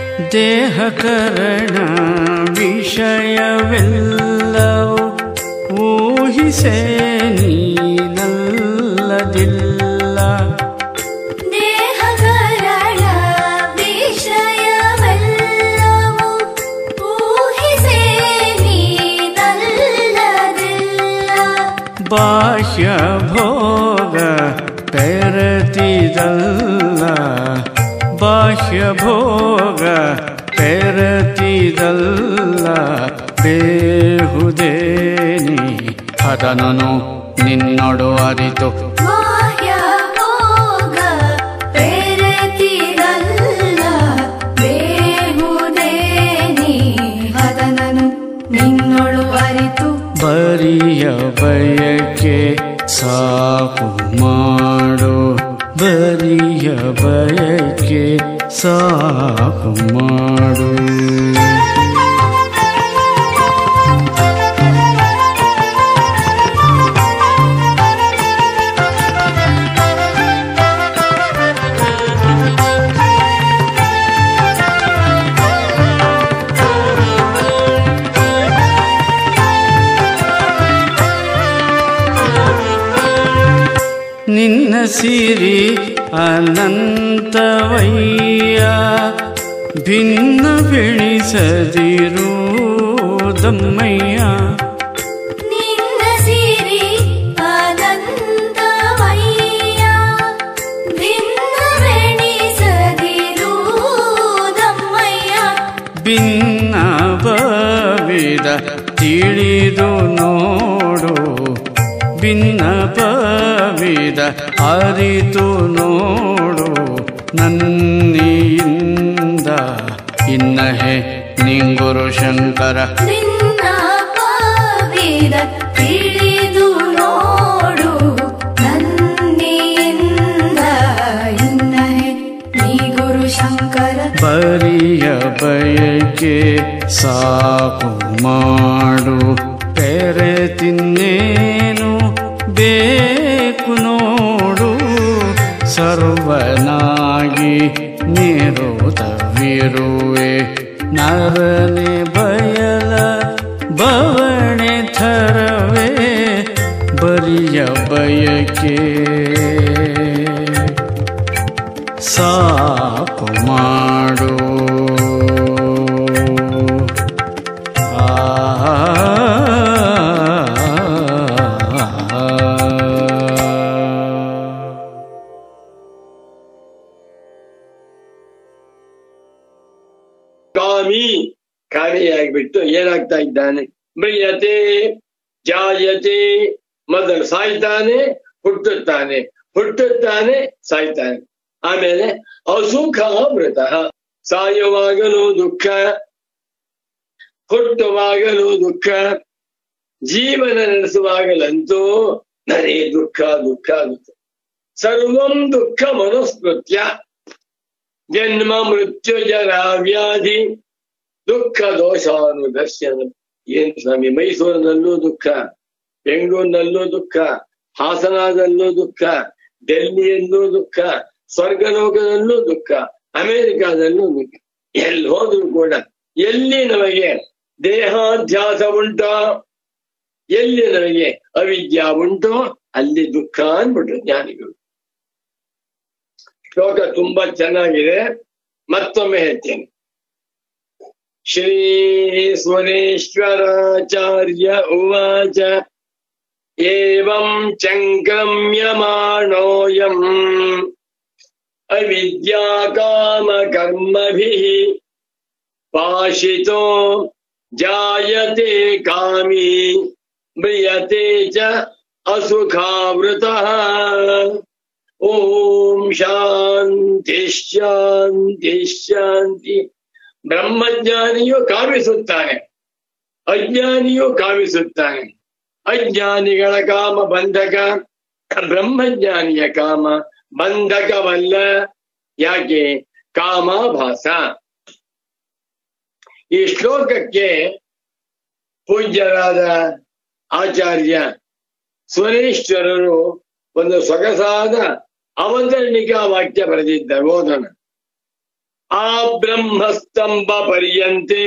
ದೇಹಕರಣ ವಿಷಯವೆಲ್ಲವೂ ಬಾಹ್ಯ ಭೋಗ ಪೆರತಿದಲ್ಲ ಬಾಹ್ಯ ಭೋಗ ಪೆರತಿದಲ್ಲ ಬೇಹುದೇನಿ ಅದನನು ನಿನ್ನೊಡು ಅರಿತು ಬಾಹ್ಯ ಭೋಗ ಪ್ರೇರತಿರಲ್ಲ ಬೇಹುದೇ ನೀ ಅದನನು ನಿನ್ನೊಳು ಅರಿತು ಬರಿಯ ಬಯಕೆ ಸಾಕು ಮಾಡು ಬರಿಯ ಬಯಕೆ ಸಾಕು ಮಾಡು ನಿನ್ನ ಸಿರಿ ಅನಂತವಯ್ಯ ಭಿನ್ನ ಬೆಳೆಸದಿರುವುದಮ್ಮಯ್ಯ ನಿನ್ನ ಸಿರಿ ಅನಂತವಯ್ಯ ಭಿನ್ನವೆಣಿಸದಿರುವುದಮ್ಮಯ್ಯ ಭಿನ್ನ ಭವಿದ ತಿಳಿದು ನೋಡು ಭಿನ್ನ ಭವಿದ ಅರಿತು ನೋಡು ನನ್ನಿಯಿಂದ ಇನ್ನಹೆ ನಿಂಗುರು ಶಂಕರ ನಿನ್ನ ಪಾವಿದ ತಿಳಿದು ನೋಡು ನನ್ನಿಂದ ಇನ್ನಹೆ ನೀ ಗುರು ಶಂಕರ ಬರಿಯ ಬಯಕೆ ಸಾಕು ಮಾಡು ಪೆರೆ ತಿನ್ನೇನು ಬೇಕು ನೋಡು ಸರ್ವನಾಗಿ ನಿರುತವಿರುವೆ ನರನೆ ಬಯಲ ಬವಣೆ ಥರವೇ ಬರಿಯ ಬಯಕೆ ಸಾಕು ಮಾಡು ಆ ಕಾಮಿ ಕಾಮಿಯಾಗ್ಬಿಟ್ಟು ಏನಾಗ್ತಾ ಇದ್ದಾನೆ ಮ್ರಿಯತೆ ಜಾಯತೆ ಮೊದಲು ಸಾಯ್ತಾನೆ ಹುಟ್ಟುತ್ತಾನೆ ಹುಟ್ಟುತ್ತಾನೆ ಸಾಯ್ತಾನೆ ಆಮೇಲೆ ಅಸುಖ ಮೃತ ಸಾಯುವಾಗಲೂ ದುಃಖ ಹುಟ್ಟುವಾಗಲೂ ದುಃಖ ಜೀವನ ನಡೆಸುವಾಗಲಂತೂ ನನಗೆ ದುಃಖ ದುಃಖ ಆಗುತ್ತೆ ಸರ್ವಂ ದುಃಖ ಮನಸ್ಮೃತ್ಯ ಜನ್ಮ ಮೃತ್ಯು ಜರ ವ್ಯಾಧಿ ದುಃಖ ದೋಷಾನುದರ್ಶನ ಏನ್ ಸ್ವಾಮಿ ಮೈಸೂರಿನಲ್ಲೂ ದುಃಖ ಬೆಂಗಳೂರಿನಲ್ಲೂ ದುಃಖ ಹಾಸನದಲ್ಲೂ ದುಃಖ ಡೆಲ್ಲಿಯಲ್ಲೂ ದುಃಖ ಸ್ವರ್ಗಲೋಕದಲ್ಲೂ ದುಃಖ ಅಮೆರಿಕಾದಲ್ಲೂ ದುಃಖ ಎಲ್ಲಿ ಹೋದ್ರು ಕೂಡ ಎಲ್ಲಿ ನಮಗೆ ದೇಹಾಧ್ಯಾಸ ಉಂಟೋ ಎಲ್ಲಿ ನಮಗೆ ಅವಿದ್ಯಾ ಉಂಟೋ ಅಲ್ಲಿ ದುಃಖ ಅಂದ್ಬಿಟ್ರು ಜ್ಞಾನಿಗಳು ಶ್ಲೋಕ ತುಂಬಾ ಚೆನ್ನಾಗಿದೆ ಮತ್ತೊಮ್ಮೆ ಹೇಳ್ತೇನೆ ಶ್ರೀ ಸ್ವರೇಶ್ವರಾಚಾರ್ಯ ಉವಾಚ ಏವಂ ಚಂಕ್ರಮ್ಯಮಾಣೋಯಂ ಅವಿದ್ಯಾ ಕಾಮ ಕರ್ಮಭಿಃ ಪಾಶಿತೋ ಜಾಯತೆ ಕಾಮಿ ಮ್ರಿಯತೆ ಚ ಅಸುಖಾವೃತಃ ಓಂ ಶಾಂತಿ ಶಾಂತಿ ಶಾಂತಿ ಬ್ರಹ್ಮಜ್ಞಾನಿಯು ಕಾಮಿಸುತ್ತಾನೆ ಅಜ್ಞಾನಿಯು ಕಾಮಿಸುತ್ತಾನೆ ಅಜ್ಞಾನಿಗಳ ಕಾಮ ಬಂಧಕ ಬ್ರಹ್ಮಜ್ಞಾನಿಯ ಕಾಮ ಬಂಧಕವಲ್ಲ ಯಾಕೆ ಕಾಮಾಭಾಸ ಈ ಶ್ಲೋಕಕ್ಕೆ ಪೂಜ್ಯರಾದ ಆಚಾರ್ಯ ಸುರೇಶ್ವರರು ಒಂದು ಸೊಗಸಾದ ಅವತರಣಿಕಾ ವಾಕ್ಯ ಬರೆದಿದ್ದಾರೆ ಓದೋಣ ಆ ಬ್ರಹ್ಮಸ್ತಂಭ ಪರ್ಯಂತೆ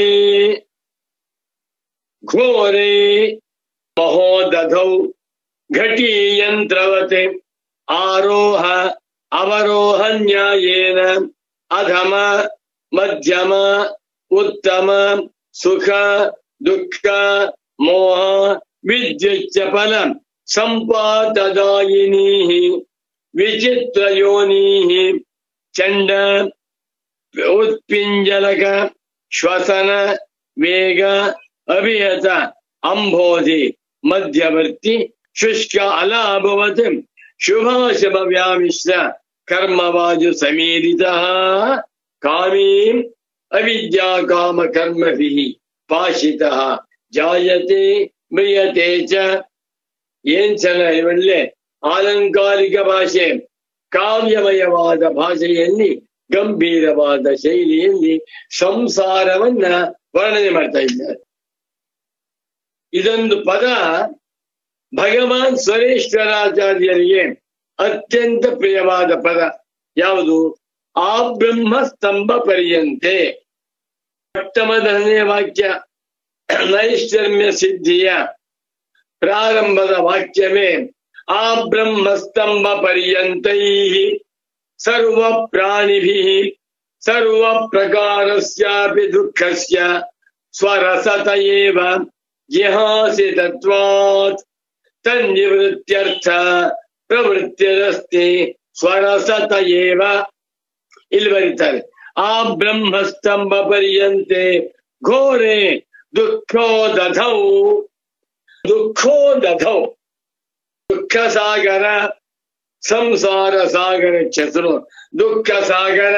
ಘೋರೆ ಮಹೋದಧೌ ಘಟಿ ಯಂತ್ರವತೆ ಆರೋಹ ಅವರೋಹ ನ್ಯಾಯೇನ ಅಧಮ ಮಧ್ಯಮ ಉತ್ತಮ ಸುಖ ದುಃಖ ಮೋಹ ವಿದ್ಯುಚ್ಚ ಫಲ ಸಂಪಾತದಾಯಿನೀ ವಿಚಿತ್ರ ಯೋನೀ ಚಂಡ ಉತ್ಪಿಂಜಲಕ ಶ್ವಸನ ವೇಗ ಅಭಿಯತ ಅಂಬೋಧಿ ಮಧ್ಯವರ್ತಿ ಶುಷ್ಕ ಅಲಾಭವತ್ ಶುಭಾಶುಭ ವ್ಯಾಮಿಶ್ರ ಕರ್ಮವಾಜು ಸಮೀರಿತ ಕಾಮೀಂ ಅವಿದ್ಯಾ ಕಾಮ ಕರ್ಮಭಿಃ ಪಾಶಿತಃ ಜಾಯತೆ ಮ್ರಿಯತೆ ಚ ಏನ್ ಚೆನ್ನಾಗಿ ಒಳ್ಳೆ ಆಲಂಕಾರಿಕ ಭಾಷೆ ಕಾವ್ಯಮಯವಾದ ಭಾಷೆಯಲ್ಲಿ ಗಂಭೀರವಾದ ಶೈಲಿಯಲ್ಲಿ ಸಂಸಾರವನ್ನ ವರ್ಣನೆ ಮಾಡ್ತಾ ಇದ್ದಾರೆ ಇದೊಂದು ಪದ ಭಗವಾನ್ ಸ್ವರೇಶ್ವರಾಚಾರ್ಯರಿಗೆ ಅತ್ಯಂತ ಪ್ರಿಯವಾದ ಪದ ಯಾವುದು ಆ ಬ್ರಹ್ಮ ಸ್ತಂಭ ಪರ್ಯಂತೆ ಮೊಟ್ಟಮೊದಲನೆಯ ವಾಕ್ಯ ನೈಷ್ಕರ್ಮ್ಯ ಸಿದ್ಧಿಯ ಪ್ರಾರಂಭದ ವಾಕ್ಯವೇ ಆ ಬ್ರಹ್ಮಸ್ತಂಭ ಪರ್ಯಂತೈ ಸರ್ವ ಪ್ರಾಣಿಭಿ ಸರ್ವ ಪ್ರಕಾರಸ್ಯಾಪಿ ದುಃಖಸ್ಯ ಸ್ವರಸತ ಏವ ಜಿಹಾಸಿ ತತ್ವಾತ್ ತನ್ನಿವೃತ್ತ್ಯರ್ಥ ಪ್ರವೃತ್ತಿರಸ್ತಿ ಸ್ವರಸತ ಏವ ಇಲ್ಲಿ ಬರೀತಾರೆ ಆ ಬ್ರಹ್ಮಸ್ತಂಭ ಪರ್ಯಂತೆ ಘೋರೆ ದುಃಖೋದಧೌ ದುಃಖೋದಧೌ ದುಃಖ ಸಾಗರ ಸಂಸಾರ ಸಾಗರ ಹೆಸರು ದುಃಖ ಸಾಗರ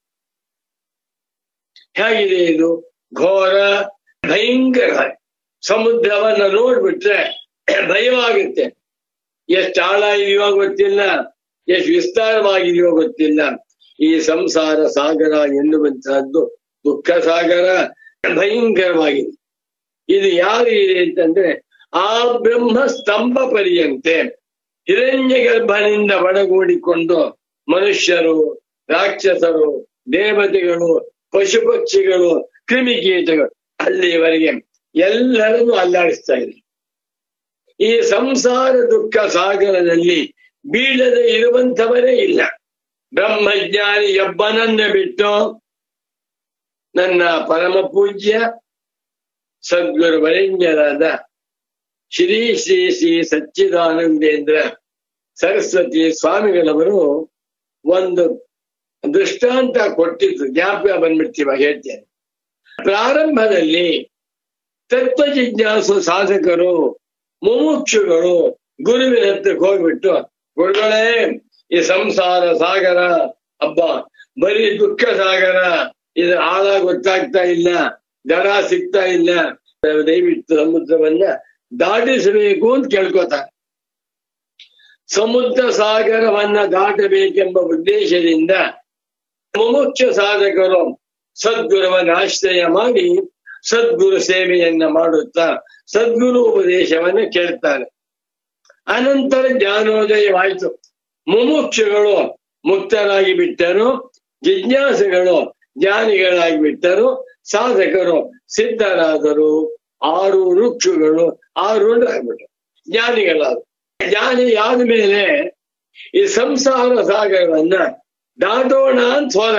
ಹೇಗಿದೆ ಇದು ಘೋರ ಭಯಂಕರ ಸಮುದ್ರವನ್ನ ನೋಡ್ಬಿಟ್ರೆ ಭಯವಾಗುತ್ತೆ ಎಷ್ಟು ಆಳ ಇದೆಯೋ ಗೊತ್ತಿಲ್ಲ ಎಷ್ಟು ವಿಸ್ತಾರವಾಗಿದೆಯೋ ಗೊತ್ತಿಲ್ಲ ಈ ಸಂಸಾರ ಸಾಗರ ಎನ್ನುವಂತಹದ್ದು ದುಃಖ ಸಾಗರ ಭಯಂಕರವಾಗಿದೆ ಇದು ಯಾರು ಇದೆ ಅಂತಂದ್ರೆ ಆ ಬ್ರಹ್ಮ ಸ್ತಂಭ ಪರ್ಯಂತೆ ಹಿರಣ್ಯ ಗರ್ಭನಿಂದ ಒಳಗೂಡಿಕೊಂಡು ಮನುಷ್ಯರು ರಾಕ್ಷಸರು ದೇವತೆಗಳು ಪಶು ಪಕ್ಷಿಗಳು ಕ್ರಿಮಿಕೀಟಗಳು ಅಲ್ಲಿವರೆಗೆ ಎಲ್ಲರನ್ನೂ ಅಲ್ಲಾಡಿಸ್ತಾ ಇದೆ ಈ ಸಂಸಾರ ದುಃಖ ಸಾಗರದಲ್ಲಿ ಬೀಳದೆ ಇರುವಂತವರೇ ಇಲ್ಲ ಬ್ರಹ್ಮಜ್ಞಾನಿ ಒಬ್ಬನನ್ನ ಬಿಟ್ಟು ನನ್ನ ಪರಮ ಪೂಜ್ಯ ಸದ್ಗುರು ವರೆಣ್ಯರಾದ ಶ್ರೀ ಶ್ರೀ ಶ್ರೀ ಸಚ್ಚಿದಾನಂದೇಂದ್ರ ಸರಸ್ವತಿ ಸ್ವಾಮಿಗಳವರು ಒಂದು ದೃಷ್ಟಾಂತ ಕೊಟ್ಟಿದ್ದು ಜ್ಞಾಪಕ ಬಂದ್ಬಿಡ್ತೀವ ಹೇಳ್ತೇನೆ ಪ್ರಾರಂಭದಲ್ಲಿ ತತ್ವ ಜಿಜ್ಞಾಸು ಸಾಧಕರು ಮುಮುಕ್ಷುಗಳು ಗುರುವಿನ ಹತ್ರಕ್ಕೆ ಹೋಗ್ಬಿಟ್ಟು ಗುರುಗಳೇ ಈ ಸಂಸಾರ ಸಾಗರ ಹಬ್ಬ ಬರೀ ದುಃಖ ಸಾಗರ ಇದು ಆಳ ಗೊತ್ತಾಗ್ತಾ ಇಲ್ಲ ದಡ ಸಿಗ್ತಾ ಇಲ್ಲ ದಯವಿಟ್ಟು ಸಮುದ್ರವನ್ನ ದಾಟಿಸಬೇಕು ಅಂತ ಕೇಳ್ಕೊತಾರೆ ಸಮುದ್ರ ಸಾಗರವನ್ನ ದಾಟಬೇಕೆಂಬ ಉದ್ದೇಶದಿಂದ ಮುಮುಕ್ಷ ಸಾಧಕರು ಸದ್ಗುರುವನ್ನ ಆಶ್ರಯ ಮಾಡಿ ಸದ್ಗುರು ಸೇವೆಯನ್ನ ಮಾಡುತ್ತಾ ಸದ್ಗುರು ಉಪದೇಶವನ್ನ ಕೇಳ್ತಾರೆ ಅನಂತರ ಜ್ಞಾನೋದಯವಾಯಿತು ಮುಮುಕ್ಷುಗಳು ಮುಕ್ತರಾಗಿ ಬಿಟ್ಟರು ಜಿಜ್ಞಾಸಗಳು ಜ್ಞಾನಿಗಳಾಗಿ ಬಿಟ್ಟರು ಸಾಧಕರು ಸಿದ್ಧರಾದರು ಆರು ವೃಕ್ಷಗಳು ಆರು ಆಗ್ಬಿಟ್ರು ಜ್ಞಾನಿಗಳಾದರು ಜ್ಞಾನಿ ಆದ ಮೇಲೆ ಈ ಸಂಸಾರ ಸಾಗರವನ್ನ ದಾಟೋಣ ಅಂತ ಹೋದ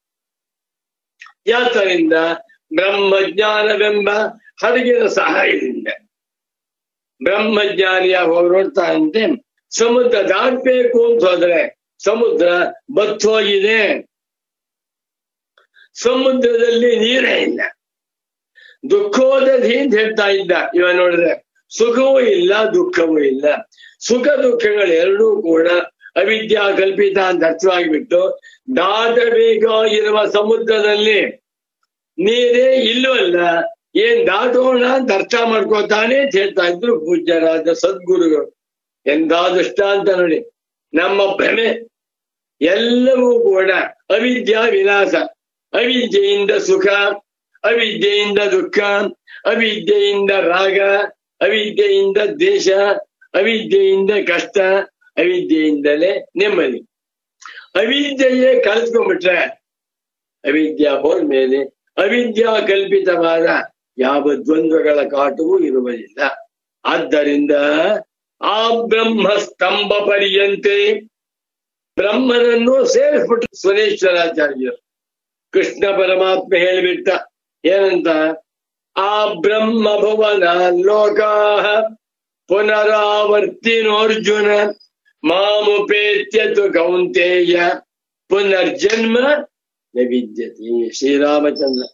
ಯಾತರಿಂದ ಬ್ರಹ್ಮಜ್ಞಾನವೆಂಬ ಹಡಗಿನ ಸಹಾಯದಿಂದ ಬ್ರಹ್ಮಜ್ಞಾನಿಯಾಗಿ ಹೊರಡ್ತಾನಂತೆ ಸಮುದ್ರ ದಾಟಬೇಕು ಅಂತ ಹೋದ್ರೆ ಸಮುದ್ರ ಬತ್ತೋಗಿದೆ ಸಮುದ್ರದಲ್ಲಿ ನೀರೇ ಇಲ್ಲ ದುಃಖೋದಧಿ ಅಂತ ಹೇಳ್ತಾ ಇದ್ದ ಇವ ನೋಡಿದ್ರೆ ಸುಖವೂ ಇಲ್ಲ ದುಃಖವೂ ಇಲ್ಲ ಸುಖ ದುಃಖಗಳೆರಡೂ ಕೂಡ ಅವಿದ್ಯಾ ಕಲ್ಪಿತ ಅಂತ ಅರ್ಥವಾಗಿಬಿಟ್ಟು ದಾಟಬೇಕಾಗಿರುವ ಸಮುದ್ರದಲ್ಲಿ ನೀರೇ ಇಲ್ಲವಲ್ಲ ಏನ್ ದಾಟೋಣ ಅಂತ ಅರ್ಥ ಮಾಡ್ಕೋತಾನೆ ಅಂತ ಹೇಳ್ತಾ ಇದ್ರು ಪೂಜ್ಯರಾದ ಸದ್ಗುರುಗಳು ಎಂಥ ದೃಷ್ಟಾಂತ ನೋಡಿ ನಮ್ಮ ಭ್ರಮೆ ಎಲ್ಲವೂ ಕೂಡ ಅವಿದ್ಯಾ ವಿನಾಶ ಅವಿದ್ಯೆಯಿಂದ ಸುಖ ಅವಿದ್ಯೆಯಿಂದ ದುಃಖ ಅವಿದ್ಯೆಯಿಂದ ರಾಗ ಅವಿದ್ಯೆಯಿಂದ ದೇಶ ಅವಿದ್ಯೆಯಿಂದ ಕಷ್ಟ ಅವಿದ್ಯೆಯಿಂದಲೇ ನೆಮ್ಮದಿ ಅವಿದ್ಯೆಯೇ ಕಲ್ತ್ಕೊಂಡ್ಬಿಟ್ರೆ ಅವಿದ್ಯಾ ಹೋದ್ಮೇಲೆ ಅವಿದ್ಯಾ ಕಲ್ಪಿತವಾದ ಯಾವ ದ್ವಂದ್ವಗಳ ಕಾಟವೂ ಇರುವುದಿಲ್ಲ ಆದ್ದರಿಂದ ಆ ಬ್ರಹ್ಮ ಸ್ತಂಭ ಪರ್ಯಂತೆ ಬ್ರಹ್ಮನನ್ನು ಸೇರಿಸ್ಬಿಟ್ಟು ಸುರೇಶ್ವರಾಚಾರ್ಯರು ಕೃಷ್ಣ ಪರಮಾತ್ಮ ಹೇಳಿಬಿಟ್ಟ ಏನಂತ ಆ ಬ್ರಹ್ಮ ಭುವನ ಲೋಕಾ ಪುನರಾವರ್ತಿನೋರ್ಜುನ ಮಾಮುಪೇತ್ಯ ತು ಕೌಂತೇಯ ಪುನರ್ಜನ್ಮ ನ ವಿದ್ಯತೆ ಶ್ರೀರಾಮಚಂದ್ರ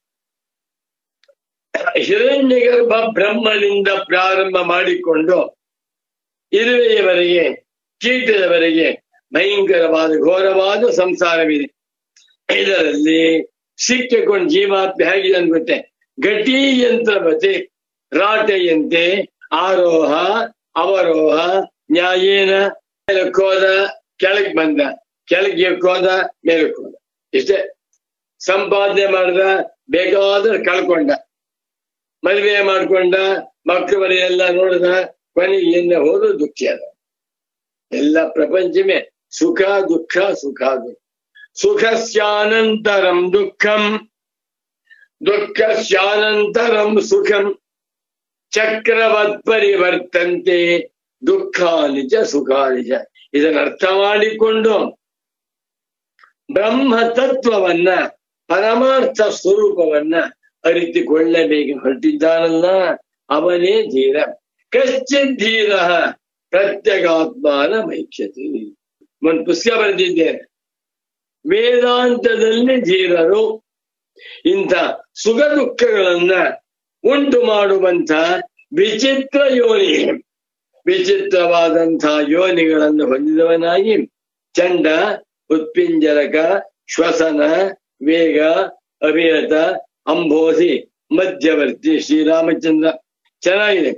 ಹಿರಣ್ಯಗರ್ಭ ಬ್ರಹ್ಮನಿಂದ ಪ್ರಾರಂಭ ಮಾಡಿಕೊಂಡು ಇರುವೆಯವರೆಗೆ ಕೀಟದವರೆಗೆ ಭಯಂಕರವಾದ ಘೋರವಾದ ಸಂಸಾರವಿದೆ ಇದರಲ್ಲಿ ಸಿಕ್ಕಿಕೊಂಡು ಜೀವಾತ್ಮ ಹೇಗಿದೆ ಅಂದ್ಬಿಟ್ಟೆ ಗಟಿ ಯಂತ್ರವತೆ ರಾಟೆಯಂತೆ ಆರೋಹ ಅವರೋಹ ನ್ಯಾಯೇನ ಮೇಲಕ್ಕೆ ಹೋದ ಕೆಳಗ್ ಬಂದ ಕೆಳಗೆ ಹೋದ ಮೇಲಕ್ಕೆ ಹೋದ ಇಷ್ಟೇ ಸಂಪಾದನೆ ಮಾಡ್ದ ಬೇಕಾದ್ರೆ ಕಳ್ಕೊಂಡ ಮದುವೆ ಮಾಡ್ಕೊಂಡ ಮಕ್ಕಳು ಮರಿ ಎಲ್ಲ ನೋಡಿದ ಕೊನೆಗೆ ಎಲ್ಲ ಹೋದ ದುಃಖಿ ಅದ ಎಲ್ಲ ಪ್ರಪಂಚವೇ ಸುಖ ದುಃಖ ಸುಖ ದುಃಖ ಸುಖಸ್ಯಾನಂತರಂ ದುಃಖಂ ದುಃಖಸ್ಯಾನಂತರಂ ಸುಖಂ ಚಕ್ರವತ್ ಪರಿವರ್ತಂತೆ ದುಃಖ ನಿಜ ಸುಖ ನಿಜ ಇದನ್ನ ಅರ್ಥ ಮಾಡಿಕೊಂಡು ಬ್ರಹ್ಮ ತತ್ವವನ್ನ ಪರಮಾರ್ಥ ಸ್ವರೂಪವನ್ನ ಅರಿತುಕೊಳ್ಳಬೇಕು ಹೊರಟಿದ್ದಾನಲ್ಲ ಅವನೇ ಧೀರ ಕಶ್ಚಿತ್ ಧೀರ ಪ್ರತ್ಯಗಾತ್ಮಾನ ಮೈಕ್ಷತೆ ಒಂದು ಪುಸ್ತಕ ಬರೆದಿದ್ದೇನೆ ವೇದಾಂತದಲ್ಲಿ ಧೀರರು ಇಂಥ ಸುಖ ದುಃಖಗಳನ್ನ ಉಂಟು ಮಾಡುವಂತ ವಿಚಿತ್ರ ಯೋನಿ ವಿಚಿತ್ರವಾದಂತಹ ಯೋನಿಗಳನ್ನು ಹೊಂದಿದವನಾಗಿ ಚಂಡ ಉತ್ಪಿಂಜರಕ ಶ್ವಸನ ವೇಗ ಅವಿರತ ಅಂಬೋಧಿ ಮಧ್ಯವರ್ತಿ ಶ್ರೀರಾಮಚಂದ್ರ ಚೆನ್ನಾಗಿದೆ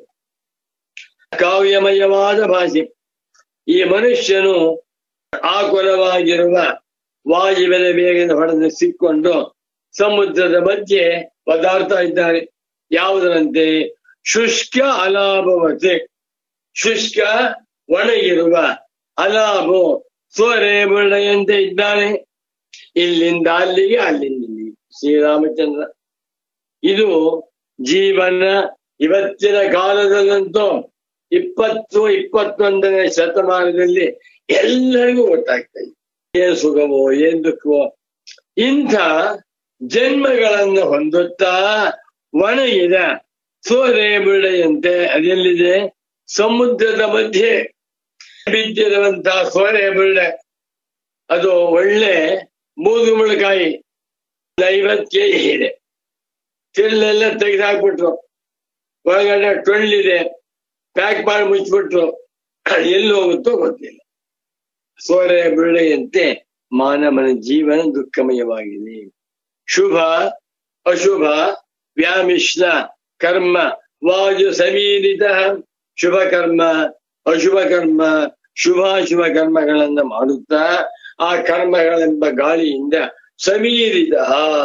ಕಾವ್ಯಮಯವಾದ ಭಾಷೆ ಈ ಮನುಷ್ಯನು ಆಕುಲವಾಗಿರುವ ವಾಯುವಿನ ವೇಗದ ಹೊಡೆದು ಸಿಕ್ಕೊಂಡು ಸಮುದ್ರದ ಮಧ್ಯೆ ಪದಾರ್ಥ ಇದ್ದಾರೆ ಯಾವುದರಂತೆ ಶುಷ್ಕ ಅಲಾಭವತೆ ಶುಷ್ಕ ಒಣಗಿರುವ ಅಲಾಭು ಸೋರೆ ಬುಳ್ಳಯಂತೆ ಇದ್ದಾನೆ ಇಲ್ಲಿಂದ ಅಲ್ಲಿಗೆ ಅಲ್ಲಿಂದ ಇಲ್ಲಿಗೆ ಶ್ರೀರಾಮಚಂದ್ರ ಇದು ಜೀವನ ಇವತ್ತಿನ ಕಾಲದಲ್ಲಂತೂ ಇಪ್ಪತ್ತು ಇಪ್ಪತ್ತೊಂದನೇ ಶತಮಾನದಲ್ಲಿ ಎಲ್ಲರಿಗೂ ಗೊತ್ತಾಗ್ತಾ ಇದೆ ಏನ್ ಸುಖವೋ ಏನ್ ದುಃಖವೋ ಇಂಥ ಜನ್ಮಗಳನ್ನು ಹೊಂದುತ್ತಾ ಒಣಗಿದ ಸೋರೆ ಬಿಳೆಯಂತೆ ಅದೆಲ್ಲಿದೆ ಸಮುದ್ರದ ಮಧ್ಯೆ ಬಿದ್ದಿರುವಂತಹ ಸೋರೆ ಬಿಳ್ಳೆ ಅದು ಒಳ್ಳೆ ಬೂದುಗುಳಕಾಯಿ ಐವತ್ತು ಕೆಜಿ ಇದೆ ತಿಳ್ಳೆಲ್ಲ ತೆಗೆದಾಕ್ಬಿಟ್ರು ಒಳಗಡೆ ಟೊಳ್ಳಿದೆ ಪ್ಯಾಕ್ ಮಾಡಿ ಮುಚ್ಚಿಬಿಟ್ರು ಎಲ್ಲಿ ಹೋಗುತ್ತೋ ಗೊತ್ತಿಲ್ಲ ಸೋರೆ ಬಿಳ್ಳೆಯಂತೆ ಮಾನವನ ಜೀವನ ದುಃಖಮಯವಾಗಿದೆ ಶುಭ ಅಶುಭ ವ್ಯಾಮಿಶ್ರ ಕರ್ಮ ವಾಯು ಸಮೀರಿತ ಶುಭ ಕರ್ಮ ಅಶುಭ ಕರ್ಮ ಶುಭಾಶುಭ ಕರ್ಮಗಳನ್ನ ಮಾಡುತ್ತಾ ಆ ಕರ್ಮಗಳೆಂಬ ಗಾಳಿಯಿಂದ ಸಮೀರಿತ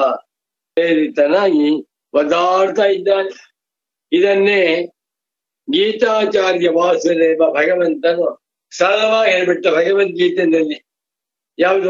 ಪ್ರೇರಿತನಾಗಿ ಒದಾಡ್ತಾ ಇದ್ದಾನೆ ಇದನ್ನೇ ಗೀತಾಚಾರ್ಯ ವಾಸುದೇವ ಭಗವಂತನು ಸರಳವಾಗಿ ಹೇಳ್ಬಿಟ್ಟ ಭಗವದ್ಗೀತೆಯಲ್ಲಿ ಯಾವುದು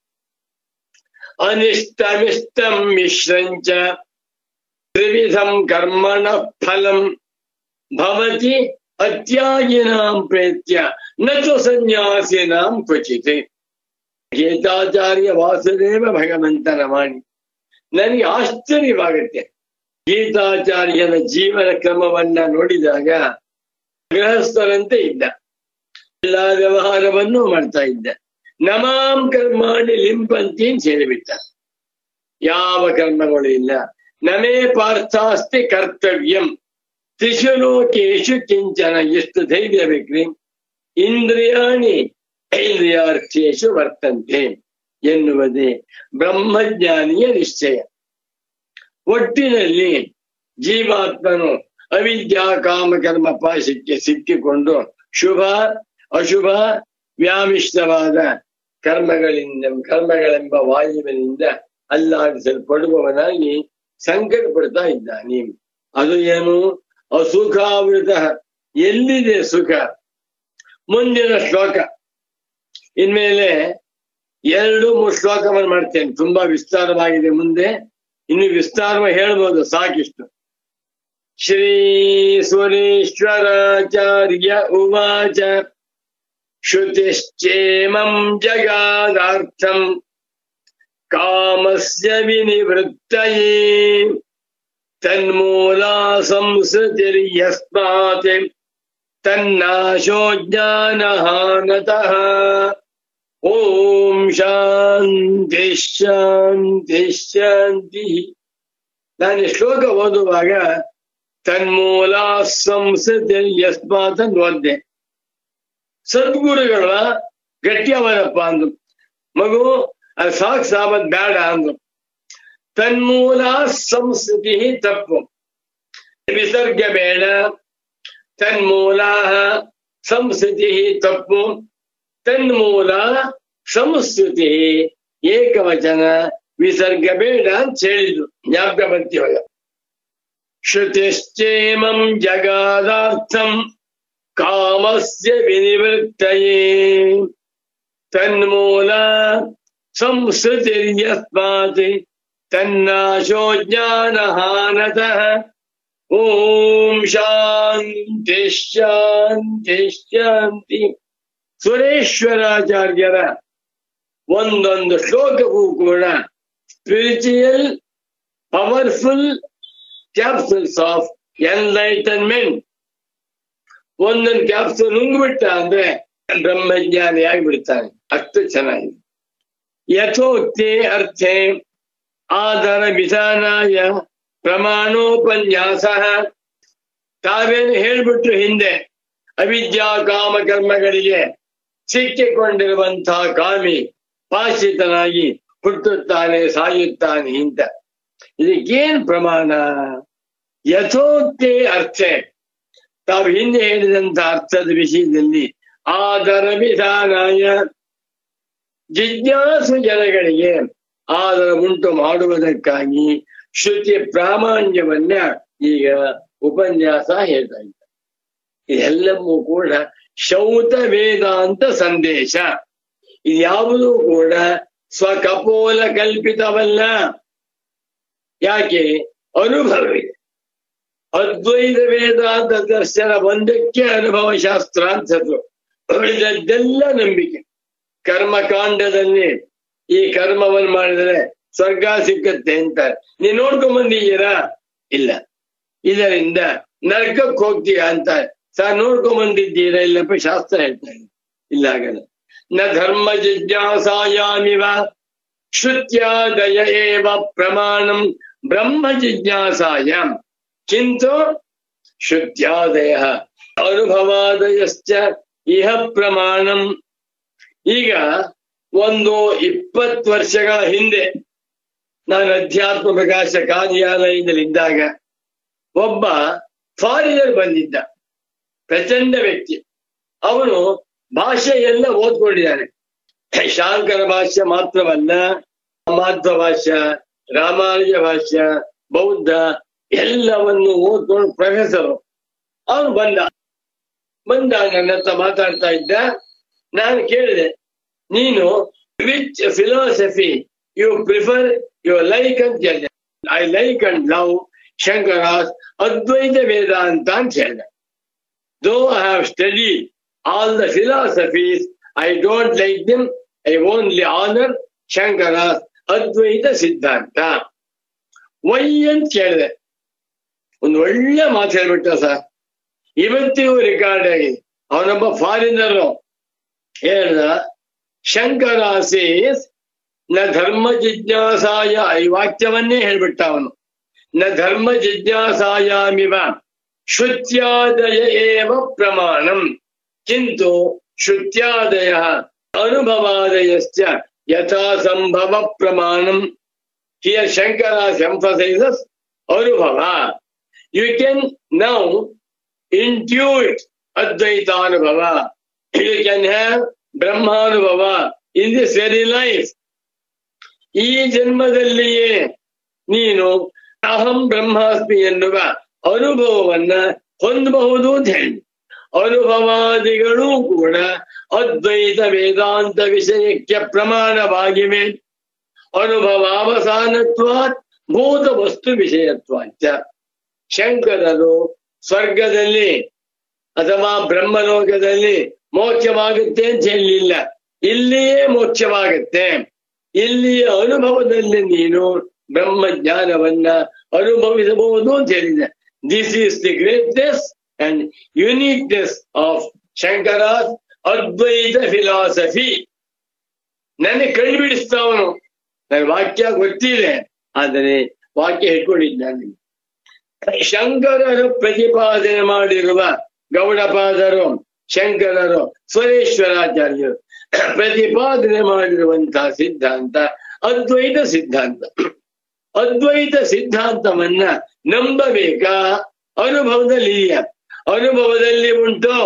ಅನಿಷ್ಟಮಿಷ್ಟಂ ಮಿಶ್ರಂಚ ತ್ರಿವಿಧಂ ಕರ್ಮಣ ಫಲಂ ಭವತಿ ಅತ್ಯಾಗಿನಾಂ ಪ್ರೇತ್ಯ ನತು ಸನ್ಯಾಸಿನಾಂ ಕ್ವಚಿತ್ ಗೀತಾಚಾರ್ಯ ವಾಸುದೇವ ಭಗವಂತನ ವಾಣಿ ನನಗೆ ಆಶ್ಚರ್ಯವಾಗುತ್ತೆ ಗೀತಾಚಾರ್ಯನ ಜೀವನ ಕ್ರಮವನ್ನ ನೋಡಿದಾಗ ಗೃಹಸ್ಥರಂತೆ ಇದ್ದ ಎಲ್ಲ ವ್ಯವಹಾರವನ್ನು ಮಾಡ್ತಾ ಇದ್ದ ನಮಾಂ ಕರ್ಮಾಣಿ ಲಿಂಪಂತಿ ಅಂತ ಹೇಳಿಬಿಟ್ಟ ಯಾವ ಕರ್ಮಗಳು ಇಲ್ಲ ನಮೇ ಪಾರ್ಥಾಸ್ತಿ ಕರ್ತವ್ಯಂ ತ್ರಿಷು ಲೋಕೇಶು ಕಿಂಚನ ಎಷ್ಟು ಧೈರ್ಯ ಬೇಕ್ರಿ ಇಂದ್ರಿಯಾಣಿ ಐಂದ್ರಿಯಾರ್ಥೇಶು ವರ್ತಂತೆ ಎನ್ನುವುದೇ ಬ್ರಹ್ಮಜ್ಞಾನಿಯ ನಿಶ್ಚಯ ಒಟ್ಟಿನಲ್ಲಿ ಜೀವಾತ್ಮನು ಅವಿದ್ಯಾ ಕಾಮಕರ್ಮ ಪಾಶಕ್ಕೆ ಸಿಕ್ಕಿಕೊಂಡು ಶುಭ ಅಶುಭ ವ್ಯಾಮಿಷ್ಟವಾದ ಕರ್ಮಗಳಿಂದ ಕರ್ಮಗಳೆಂಬ ವಾಯುವಿನಿಂದ ಅಲ್ಲಾಡಿಸಲ್ಪಡುವವನಾಗಿ ಸಂಕಟ ಪಡ್ತಾ ಇದ್ದಾನೆ ಅದು ಏನು ಅಸುಖಾವೃತ ಎಲ್ಲಿದೆ ಸುಖ ಮುಂದಿನ ಶ್ಲೋಕ ಇನ್ಮೇಲೆ ಎರಡು ಮೂರು ಶ್ಲೋಕವನ್ನು ಮಾಡ್ತೇನೆ ತುಂಬಾ ವಿಸ್ತಾರವಾಗಿದೆ ಮುಂದೆ ಇನ್ನು ವಿಸ್ತಾರವಾಗಿ ಹೇಳ್ಬೋದು ಸಾಕಿಷ್ಟು ಶ್ರೀ ಸುರೇಶ್ವರಾಚಾರ್ಯ ಉವಾಚ ಶ್ರುತಿಶ್ಚೇಮಂ ಜಗಾದಾರ್ಥಂ ಕಾಮಸ್ಯ ವಿನಿವೃತ್ತಯೇ ತನ್ಮೂಲಾ ಸಂಸ್ಕೃತಿರ್ಯಸ್ಮಾತ್ ತನ್ನಾಶೋ ಜ್ಞಾನಹಾನತಃ ಓಂ ಶಾಂತಿ ಶಾಂತಿ ಶಾಂತಿ ನಾನು ಈ ಶ್ಲೋಕ ಓದುವಾಗ ತನ್ಮೂಲ ಸಂಸ್ಕೃತಿ ಯಸ್ಮಾತ್ ಅಂತ ಓದ್ದೆ ಸದ್ಗುರುಗಳ ಗಟ್ಟಿಯವರಪ್ಪ ಅಂದ್ರು ಮಗು ಅದು ಸಾಕ್ ಸಾಬತ್ ಬೇಡ ಅಂದ್ರು ತನ್ಮೂಲ ಸಂಸ್ಕೃತಿ ತಪ್ಪು ವಿಸರ್ಗ ಬೇಡ ತನ್ಮೂಲ ಸಂಸ್ಕೃತಿ ತಪ್ಪು ತನ್ಮೂಲ ಸಂಸ್ಕೃತಿ ಏಕವಚನ ವಿಸರ್ಗ ಬೇಡ ಅಂತ ಹೇಳಿದ್ರು ಜ್ಞಾಪಕ ಬಂತಿವಾಗ ಶ್ರುತಿಶ್ಚೇಮಂ ಜಗಾದಾರ್ಥಂ ಕಾಮಸ್ಯ ವಿನಿವೃತ್ತಯೇ ತನ್ಮೂಲ ಸಂಸ್ಕೃತಿರ್ಯಸ್ಮಾತ್ ತನ್ನಾಶೋ ಜ್ಞಾನಹಾನತಃ ಓಂ ಶಾಂತಿ ಶಾಂತಿ ಶಾಂತಿ ಸುರೇಶ್ವರಾಚಾರ್ಯರ ಒಂದೊಂದು ಶ್ಲೋಕವೂ ಕೂಡ spiritual powerful capsules of enlightenment ಒಂದೊಂದು ಕ್ಯಾಪ್ಸುಲ್ ನುಂಗ್ಬಿಟ್ಟ ಅಂದ್ರೆ ಬ್ರಹ್ಮಜ್ಞಾನಿ ಆಗಿಬಿಡ್ತಾನೆ ಅಷ್ಟು ಚೆನ್ನಾಗಿದೆ ಯಥೋಕ್ತಿ ಅರ್ಥೆ ಆಧಾರ ವಿಧಾನಾಯ ಪ್ರಮಾಣೋಪನ್ಯಾಸ ತಾವೇನು ಹೇಳ್ಬಿಟ್ರು ಹಿಂದೆ ಅವಿದ್ಯಾ ಕಾಮ ಕರ್ಮಗಳಿಗೆ ಸಿಕ್ಕಿಕೊಂಡಿರುವಂತಹ ಕಾಮಿ ಪಾಶಿತನಾಗಿ ಹುಟ್ಟುತ್ತಾನೆ ಸಾಯುತ್ತಾನೆ ಅಂತ ಇದಕ್ಕೇನ್ ಪ್ರಮಾಣ ಯಥೋಕ್ತಿ ಅರ್ಥ ತಾವು ಹಿಂದೆ ಹೇಳಿದಂತ ಅರ್ಥದ ವಿಷಯದಲ್ಲಿ ಆದರ ವಿಧಾನಾಯ ಜಿಜ್ಞಾಸು ಜನಗಳಿಗೆ ಆದರ ಉಂಟು ಮಾಡುವುದಕ್ಕಾಗಿ ಶ್ರುತಿ ಪ್ರಾಮಾಣ್ಯವನ್ನ ಈಗ ಉಪನ್ಯಾಸ ಹೇಳ್ತಾ ಇದ್ದಾರೆ ಇದೆಲ್ಲವೂ ಕೂಡ ಶೌತ ವೇದಾಂತ ಸಂದೇಶ ಇದ್ಯಾವುದೂ ಕೂಡ ಸ್ವಕಪೋಲ ಕಲ್ಪಿತವಲ್ಲ ಯಾಕೆ ಅನುಭವವಿದೆ ಅದ್ವೈತ ವೇದಾಂತ ದರ್ಶನ ಒಂದಕ್ಕೆ ಅನುಭವ ಶಾಸ್ತ್ರ ಅಂತದ್ದು ಉಳಿದದ್ದೆಲ್ಲ ನಂಬಿಕೆ ಕರ್ಮಕಾಂಡದಲ್ಲಿ ಈ ಕರ್ಮವನ್ನು ಮಾಡಿದರೆ ಸ್ವರ್ಗ ಸಿಕ್ಕತ್ತೆ ಅಂತ ನೀನ್ ನೋಡ್ಕೊಂಡ್ ಬಂದಿದ್ದೀರಾ ಇಲ್ಲ ಇದರಿಂದ ನರಕಕ್ಕೆ ಹೋಗ್ತೀಯ ಅಂತ ಸರ್ ನೋಡ್ಕೊಂಡ್ ಬಂದಿದ್ದೀರಾ ಇಲ್ಲಪ್ಪ ಶಾಸ್ತ್ರ ಹೇಳ್ತಾ ಇದೆ ಇಲ್ಲ ಆಗಲ್ಲ ನ ಧರ್ಮ ಜಿಜ್ಞಾಸಾಯಾಮಿವ ಶ್ರುತ್ಯಾದಯ ಏವ ಪ್ರಮಾಣಂ ಬ್ರಹ್ಮ ಜಿಜ್ಞಾಸಾಯಾಮ್ ಕಿಂತು ಶ್ರುತ್ಯಾದಯ ಅನುಭವಾದಯಶ್ಚ ಇಹ ಪ್ರಮಾಣಂ ಈಗ ಒಂದು ಇಪ್ಪತ್ತು ವರ್ಷಗಳ ಹಿಂದೆ ನಾನು ಅಧ್ಯಾತ್ಮ ಪ್ರಕಾಶ ಕಾರ್ಯಾಲಯದಲ್ಲಿದ್ದಾಗ ಒಬ್ಬ ಫಾರಿನರ್ ಬಂದಿದ್ದ ಪ್ರಚಂಡ ವ್ಯಕ್ತಿ ಅವನು ಭಾಷೆ ಎಲ್ಲ ಓದ್ಕೊಂಡಿದ್ದಾನೆ ಶಾಂಕರ ಭಾಷ್ಯ ಮಾತ್ರವಲ್ಲ ಮಾಧ್ವ ಭಾಷ್ಯ ರಾಮಾನುಜ ಭಾಷ್ಯ ಬೌದ್ಧ ಎಲ್ಲವನ್ನು ಓದ್ಕೊಂಡು ಪ್ರೊಫೆಸರ್ ಅವನು ಬಂದ ಬಂದ ನನ್ನ ಹತ್ರ ಮಾತಾಡ್ತಾ ಇದ್ದ ನಾನು ಕೇಳಿದೆ ನೀನು which philosophy you prefer you like ಅಂತ ಹೇಳಿದೆ I like and love Shankara's Advaita Vedanta ಅಂತ ಹೇಳಿದೆ though I have study all the philosophies I don't like them I only honour Shankara's Advaita siddhanta why ಅಂತ ಕೇಳಿದೆ ಒಂದು ಒಳ್ಳೆ ಮಾತು ಹೇಳ್ಬಿಟ್ಟ ಸರ್ ಇವತ್ತಿಗೂ ರೆಕಾರ್ಡ್ ಆಗಿದೆ ಅವನೊಬ್ಬ ಫಾರಿನರ್ ಹೇಳ್ದ ಶಂಕರಾಸೀಸ್ ನ ಧರ್ಮ ಜಿಜ್ಞಾಸಾಯ ಈ ವಾಕ್ಯವನ್ನೇ ಹೇಳ್ಬಿಟ್ಟ ಅವನು ನ ಧರ್ಮ ಜಿಜ್ಞಾಸಾಯಾಮಿವ ಶ್ರುತ್ಯಾದಯ ಏವ ಪ್ರಮಾಣಂ ಕಿಂತು ಶ್ರುತ್ಯಾದಯ ಅನುಭವಾದಯಶ್ಚ ಯಥಾ ಸಂಭವ ಪ್ರಮಾಣಂ here Shankara's emphasises anubhava you can now intuit Advaitanubhava you can have Brahmanubhava in this very life ಈ ಜನ್ಮದಲ್ಲಿಯೇ ನೀನು ಅಹಂ ಬ್ರಹ್ಮಾಸ್ಮಿ ಎನ್ನುವ ಅನುಭವವನ್ನ ಹೊಂದಬಹುದು ಅಂತ ಹೇಳಿ ಅನುಭವಾದಿಗಳೂ ಕೂಡ ಅದ್ವೈತ ವೇದಾಂತ ವಿಷಯಕ್ಕೆ ಪ್ರಮಾಣವಾಗಿವೆ ಅನುಭವಾವಸಾನತ್ವಾತ್ ಭೂತ ವಸ್ತು ವಿಷಯತ್ವಾಚ ಶಂಕರರು ಸ್ವರ್ಗದಲ್ಲಿ ಅಥವಾ ಬ್ರಹ್ಮಲೋಕದಲ್ಲಿ ಮೋಕ್ಷವಾಗುತ್ತೆ ಅಂತ ಹೇಳಲಿಲ್ಲ ಇಲ್ಲಿಯೇ ಮೋಕ್ಷವಾಗುತ್ತೆ ಇಲ್ಲಿಯ ಅನುಭವದಲ್ಲಿ ನೀನು ಬ್ರಹ್ಮ ಜ್ಞಾನವನ್ನ ಅನುಭವಿಸಬಹುದು ಅಂತ ಹೇಳಿದೆ this is the greatness and uniqueness of Shankara's Advaita philosophy. ನನಗೆ ಕೈ ಬಿಡಿಸ್ತಾವನು ನನ್ನ ವಾಕ್ಯ ಗೊತ್ತಿದೆ ಆದರೆ ವಾಕ್ಯ ಇಟ್ಕೊಂಡಿದ್ದಾನೆ ಶಂಕರರು ಪ್ರತಿಪಾದನೆ ಮಾಡಿರುವ ಗೌಡಪಾದರು ಶಂಕರರು ಸ್ವರೇಶ್ವರಾಚಾರ್ಯರು ಪ್ರತಿಪಾದನೆ ಮಾಡಿರುವಂತಹ ಸಿದ್ಧಾಂತ ಅದ್ವೈತ ಸಿದ್ಧಾಂತ ಅದ್ವೈತ ಸಿದ್ಧಾಂತವನ್ನ ನಂಬಬೇಕಾ ಅನುಭವದಲ್ಲಿ ಇದೆಯಾ ಅನುಭವದಲ್ಲಿ ಉಂಟು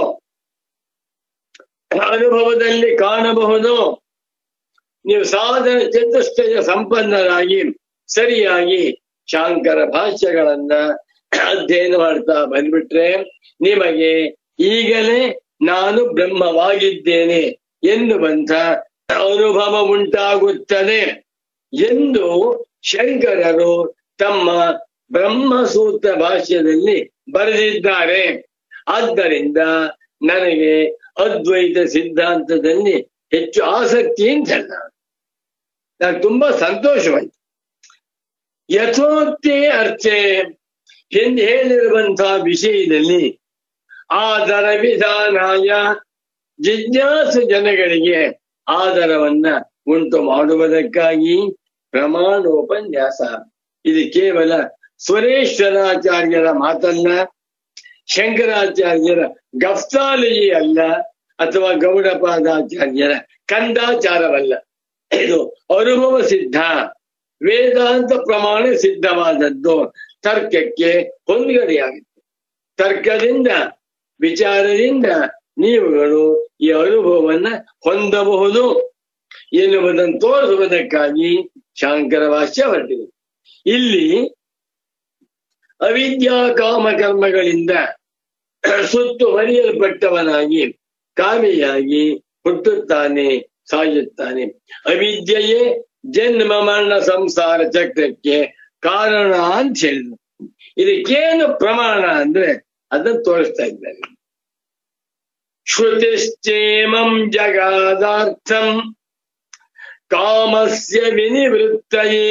ಅನುಭವದಲ್ಲಿ ಕಾಣಬಹುದು ನೀವು ಸಾಧನ ಚತುಷ್ಟಯ ಸಂಪನ್ನರಾಗಿ ಸರಿಯಾಗಿ ಶಾಂಕರ ಭಾಷ್ಯಗಳನ್ನ ಅಧ್ಯಯನ ಮಾಡ್ತಾ ಬಂದ್ಬಿಟ್ರೆ ನಿಮಗೆ ಈಗಲೇ ನಾನು ಬ್ರಹ್ಮವಾಗಿದ್ದೇನೆ ಎನ್ನುವಂತ ಅನುಭವ ಉಂಟಾಗುತ್ತದೆ ಎಂದು ಶಂಕರರು ತಮ್ಮ ಬ್ರಹ್ಮಸೂತ್ರ ಭಾಷ್ಯದಲ್ಲಿ ಬರೆದಿದ್ದಾರೆ ಆದ್ದರಿಂದ ನನಗೆ ಅದ್ವೈತ ಸಿದ್ಧಾಂತದಲ್ಲಿ ಹೆಚ್ಚು ಆಸಕ್ತಿ ಅಂತಲ್ಲ ನನಗೆ ತುಂಬಾ ಸಂತೋಷವಾಯ್ತು ಯಥೋಕ್ತಿ ಅರ್ಥೆ ಎಂದು ಹೇಳಿರುವಂತಹ ವಿಷಯದಲ್ಲಿ ಆದರ ವಿಧಾನಾಯ ಜಿಜ್ಞಾಸು ಜನಗಳಿಗೆ ಆದರವನ್ನ ಉಂಟು ಮಾಡುವುದಕ್ಕಾಗಿ ಪ್ರಮಾಣೋಪನ್ಯಾಸ ಇದು ಕೇವಲ ಸುರೇಶ್ವರಾಚಾರ್ಯರ ಮಾತಲ್ಲ ಶಂಕರಾಚಾರ್ಯರ ಗಫ್ತಾಲಯಿ ಅಲ್ಲ ಅಥವಾ ಗೌಡಪಾದಾಚಾರ್ಯರ ಕಂದಾಚಾರವಲ್ಲ ಇದು ಅನುಭವ ಸಿದ್ಧ ವೇದಾಂತ ಪ್ರಮಾಣ ಸಿದ್ಧವಾದದ್ದು ತರ್ಕಕ್ಕೆ ಹೊಂದಿಗಡೆಯಾಗುತ್ತೆ ತರ್ಕದಿಂದ ವಿಚಾರದಿಂದ ನೀವುಗಳು ಈ ಅನುಭವವನ್ನ ಹೊಂದಬಹುದು ಎನ್ನುವುದನ್ನು ತೋರಿಸುವುದಕ್ಕಾಗಿ ಶಾಂಕರ ಭಾಷ್ಯ ಹೊರಟಿದೆ ಇಲ್ಲಿ ಅವಿದ್ಯಾ ಕಾಮಕರ್ಮಗಳಿಂದ ಸುತ್ತು ಹೊರಿಯಲ್ಪಟ್ಟವನಾಗಿ ಕಾಮಿಯಾಗಿ ಹುಟ್ಟುತ್ತಾನೆ ಸಾಯುತ್ತಾನೆ ಅವಿದ್ಯೆಯೇ ಜನ್ಮ ಮರಣ ಸಂಸಾರ ಚಕ್ರಕ್ಕೆ ಕಾರಣ ಅಂತ ಹೇಳಿದ್ರು ಇದಕ್ಕೇನು ಪ್ರಮಾಣ ಅಂದ್ರೆ ಅದನ್ನು ತೋರಿಸ್ತಾ ಇದ್ದಾರೆ ಶ್ರುತಿಶ್ಚೇಮಂ ಜಗಾದಾರ್ಥಂ ಕಾಮಸ್ಯ ವಿನಿವೃತ್ತಯೇ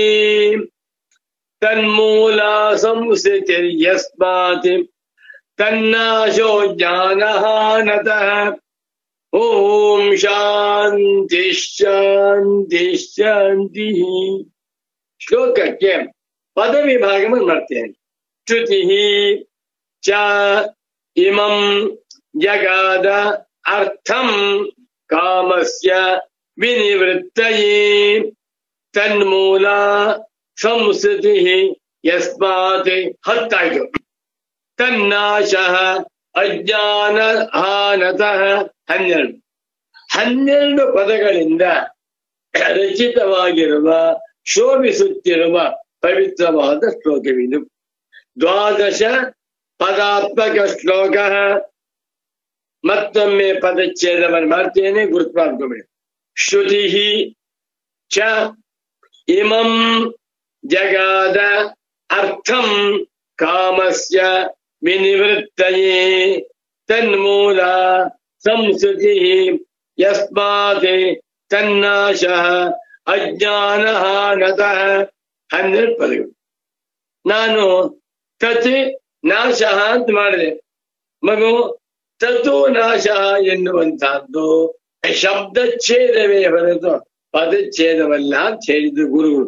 ತನ್ಮೂಲ ಸಂಸ್ಥಿತಿರ್ಯಸ್ಮಾತ್ ತನ್ನಾಶೋ ಜ್ಞಾನಹಾನತಃ ಓಂ ಶಾಂತಿ ಶಾಂತಿ ಶಾಂತಿ ಶ್ಲೋಕಕ್ಕೆ ಪದ ವಿಭಾಗವನ್ನು ಮಾಡ್ತೇನೆ ಶ್ರುತಿ ಚ ಇಮಂ ಜಗಾದ ಅರ್ಥಂ ಕಾಮಸ್ಯ ವಿನಿವೃತ್ತಯೇ ತನ್ಮೂಲ ಸಂಸ್ಕೃತಿ ಯಸ್ಮಾತ್ ಹತ್ತಾಯ್ತು ತನ್ನಾಶ ಅಜ್ಞಾನ ಹಾನತಃ ಹನ್ನೆರಡು ಹನ್ನೆರಡು ಪದಗಳಿಂದ ರಚಿತವಾಗಿರುವ ಶೋಭಿಸುತ್ತಿರುವ ಪವಿತ್ರವಾದ ಶ್ಲೋಕವಿದು ದ್ವಾದಶ ಪದಾತ್ಮಕ ಶ್ಲೋಕ ಮತ್ತೊಮ್ಮೆ ಪದಚ್ಛೇದವನ್ನು ಮಾಡ್ತೇನೆ ಗುರುತು ಮಾಡ್ಕೋಬೇಡಿ ಶ್ರುತಿ ಚ ಇಮಂ ಜಗಾದ ಅರ್ಥಂ ಕಾಮಸ್ಯ ವಿನಿವೃತ್ತಯೇ ತನ್ಮೂಲ ಸಂಸ್ಕೃತಿ ಯಸ್ಮಾತ್ ತನ್ನಾಶ ಅಜ್ಞಾನ ನತಃ ಹನ್ನೆರಡು ಪದಗಳು ನಾನು ತತ್ ನಾಶ ಅಂತ ಮಾಡಿದೆ ಮಗು ತತು ನಾಶ ಎನ್ನುವಂತಹದ್ದು ಶಬ್ದಚ್ಛೇದವೇ ಹೊರತು ಪದಚ್ಛೇದವಲ್ಲ ಅಂತ ಹೇಳಿದ್ರು ಗುರುಗಳು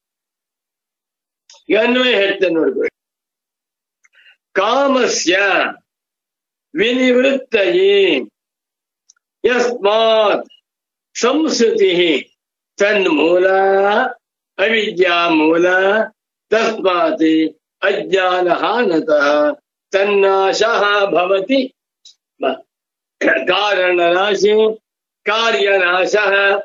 ಈಗ ಅನ್ವಯ ಹೇಳ್ತೇನೆ ನೋಡ್ಕೊಳ್ಳಿ ಕಾಮಸ್ಯ ವಿನಿವೃತ್ತಯೇ ಯಸ್ಮಾತ್ ಸಂಸ್ಕೃತಿ ತನ್ಮೂಲ ಅವಿದ್ಯಾ ಮೂಲ ತಸ್ಮಾತ್ ಅಜ್ಞಾನ ನತಃ ತನ್ನಾಶ ಭವತಿ ಕಾರಣನಾಶಿ ಕಾರ್ಯನಾಶ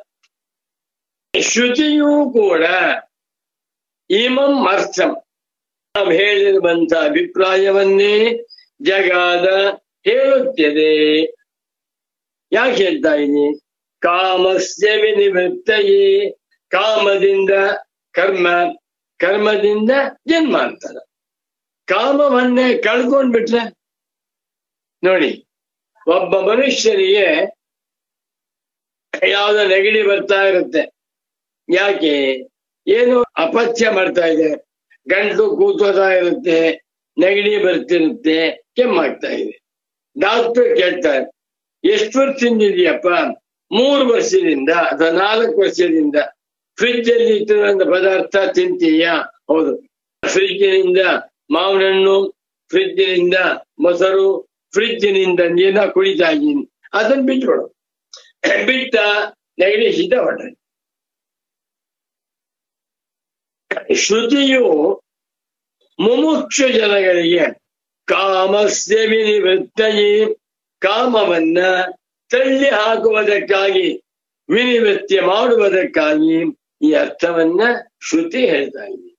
ಶ್ರುತಿಯೂ ಕೂಡ ಇಮಂ ಅರ್ಥಂ ನಾವು ಹೇಳಿರುವಂತ ಅಭಿಪ್ರಾಯವನ್ನೇ ಜಗಾದ ಹೇಳುತ್ತದೆ ಯಾಕೆ ಹೇಳ್ತಾ ಇದ್ದೀನಿ ಕಾಮಸ್ಯ ವಿನಿವೃತ್ತಯೇ ಕಾಮದಿಂದ ಕರ್ಮ ಕರ್ಮದಿಂದ ಜನ್ಮಾಂತರ ಕಾಮವನ್ನೇ ಕಳ್ಕೊಂಡ್ಬಿಟ್ರೆ ನೋಡಿ ಒಬ್ಬ ಮನುಷ್ಯನಿಗೆ ಯಾವ್ದೋ ನೆಗಡಿ ಬರ್ತಾ ಇರುತ್ತೆ ಯಾಕೆ ಏನು ಅಪಥ್ಯ ಮಾಡ್ತಾ ಇದೆ ಗಂಟು ಕೂತೋತಾ ಇರುತ್ತೆ ನೆಗಡಿ ಬರ್ತಿರುತ್ತೆ ಕೆಮ್ಮಾಗ್ತಾ ಇದೆ ಡಾಕ್ಟರ್ ಕೇಳ್ತಾರೆ ಎಷ್ಟು ವರ್ಷದಿಂದ ಇದೆಯಪ್ಪ ಮೂರು ವರ್ಷದಿಂದ ಅಥವಾ ನಾಲ್ಕು ವರ್ಷದಿಂದ ಫ್ರಿಜ್ ಅಲ್ಲಿ ಇಟ್ಟಿರುವಂತ ಪದಾರ್ಥ ತಿಂತೀಯಾ ಹೌದು ಫ್ರಿಜ್ನಿಂದ ಮಾವಿನಣ್ಣು ಫ್ರಿಜ್ನಿಂದ ಮೊಸರು ಫ್ರಿಜ್ನಿಂದ ನೀರ ಕುಡಿತಾ ಇದ್ದೀನಿ ಅದನ್ನ ಬಿಟ್ಕೊಡು ಬಿಟ್ಟ ನೆಗಡಿ ಶೀತ ಹೊರಟ ಶ್ರುತಿಯು ಮುಮುಕ್ಷು ಜನಗಳಿಗೆ ಕಾಮಸ್ಯ ವಿನಿವೃತ್ತಯಿ ಕಾಮವನ್ನ ತಳ್ಳಿ ಹಾಕುವುದಕ್ಕಾಗಿ ವಿನಿವೃತ್ತಿ ಮಾಡುವುದಕ್ಕಾಗಿ ಈ ಅರ್ಥವನ್ನ ಶ್ರುತಿ ಹೇಳ್ತಾ ಇದೆ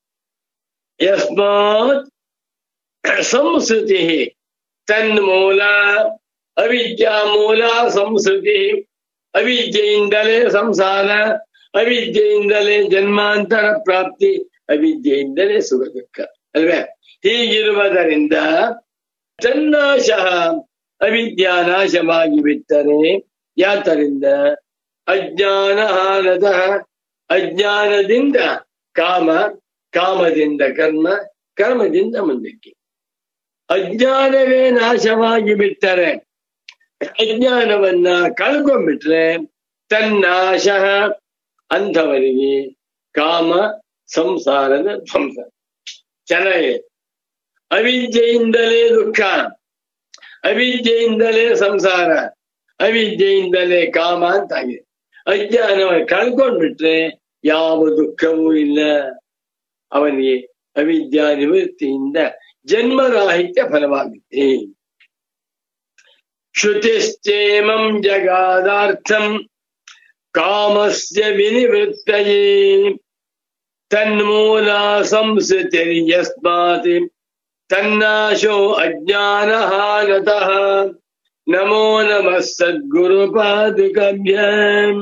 ಯಸ್ಮಾತ್ ಸಂಸ್ಕೃತಿ ತನ್ಮೂಲ ಅವಿದ್ಯಾ ಮೂಲ ಸಂಸ್ಕೃತಿ ಅವಿದ್ಯೆಯಿಂದಲೇ ಸಂಸಾರ ಅವಿದ್ಯೆಯಿಂದಲೇ ಜನ್ಮಾಂತರ ಪ್ರಾಪ್ತಿ ಅವಿದ್ಯೆಯಿಂದಲೇ ಸುಖ ದುಃಖ ಅಲ್ವೇ ಹೀಗಿರುವುದರಿಂದ ತನ್ನಾಶ ಅವಿದ್ಯಾ ನಾಶವಾಗಿ ಬಿಟ್ಟರೆ ಯಾತರಿಂದ ಅಜ್ಞಾನ ಹಾನದ ಅಜ್ಞಾನದಿಂದ ಕಾಮ ಕಾಮದಿಂದ ಕರ್ಮ ಕರ್ಮದಿಂದ ಮುಂದಕ್ಕೆ ಅಜ್ಞಾನವೇ ನಾಶವಾಗಿ ಬಿಟ್ಟರೆ ಅಜ್ಞಾನವನ್ನ ಕಳ್ಕೊಂಡ್ಬಿಟ್ರೆ ತನ್ನಾಶ ಅಂಥವರಿಗೆ ಕಾಮ ಸಂಸಾರದ ಧ್ವಂಸ ಚೆನ್ನಾಗಿದೆ ಅವಿದ್ಯೆಯಿಂದಲೇ ದುಃಖ ಅವಿದ್ಯೆಯಿಂದಲೇ ಸಂಸಾರ ಅವಿದ್ಯೆಯಿಂದಲೇ ಕಾಮ ಅಂತಾಗಿದೆ ಅಜ್ಞಾನವನ್ನು ಕಳ್ಕೊಂಡ್ಬಿಟ್ರೆ ಯಾವ ದುಃಖವೂ ಇಲ್ಲ ಅವನಿಗೆ ಅವಿದ್ಯಾ ನಿವೃತ್ತಿಯಿಂದ ಜನ್ಮರಾಹಿತ್ಯ ಫಲವಾಗುತ್ತೆ ಶ್ರುತಿಶ್ಚೇಮಂ ಜಗಾದಾರ್ಥಂ ಕಾಮಸ್ಯ ವಿನಿವೃತ್ತಯೇ ತನ್ಮೂಲ ಸಂಸ್ಕೃತಿರ್ಯಸ್ಮಾತ್ ತನ್ನಾಶೋ ಅಜ್ಞಾನಹಾನತಃ ನಮೋ ನಮಃ ಸದ್ಗುರುಪಾದುಕಭ್ಯಾಂ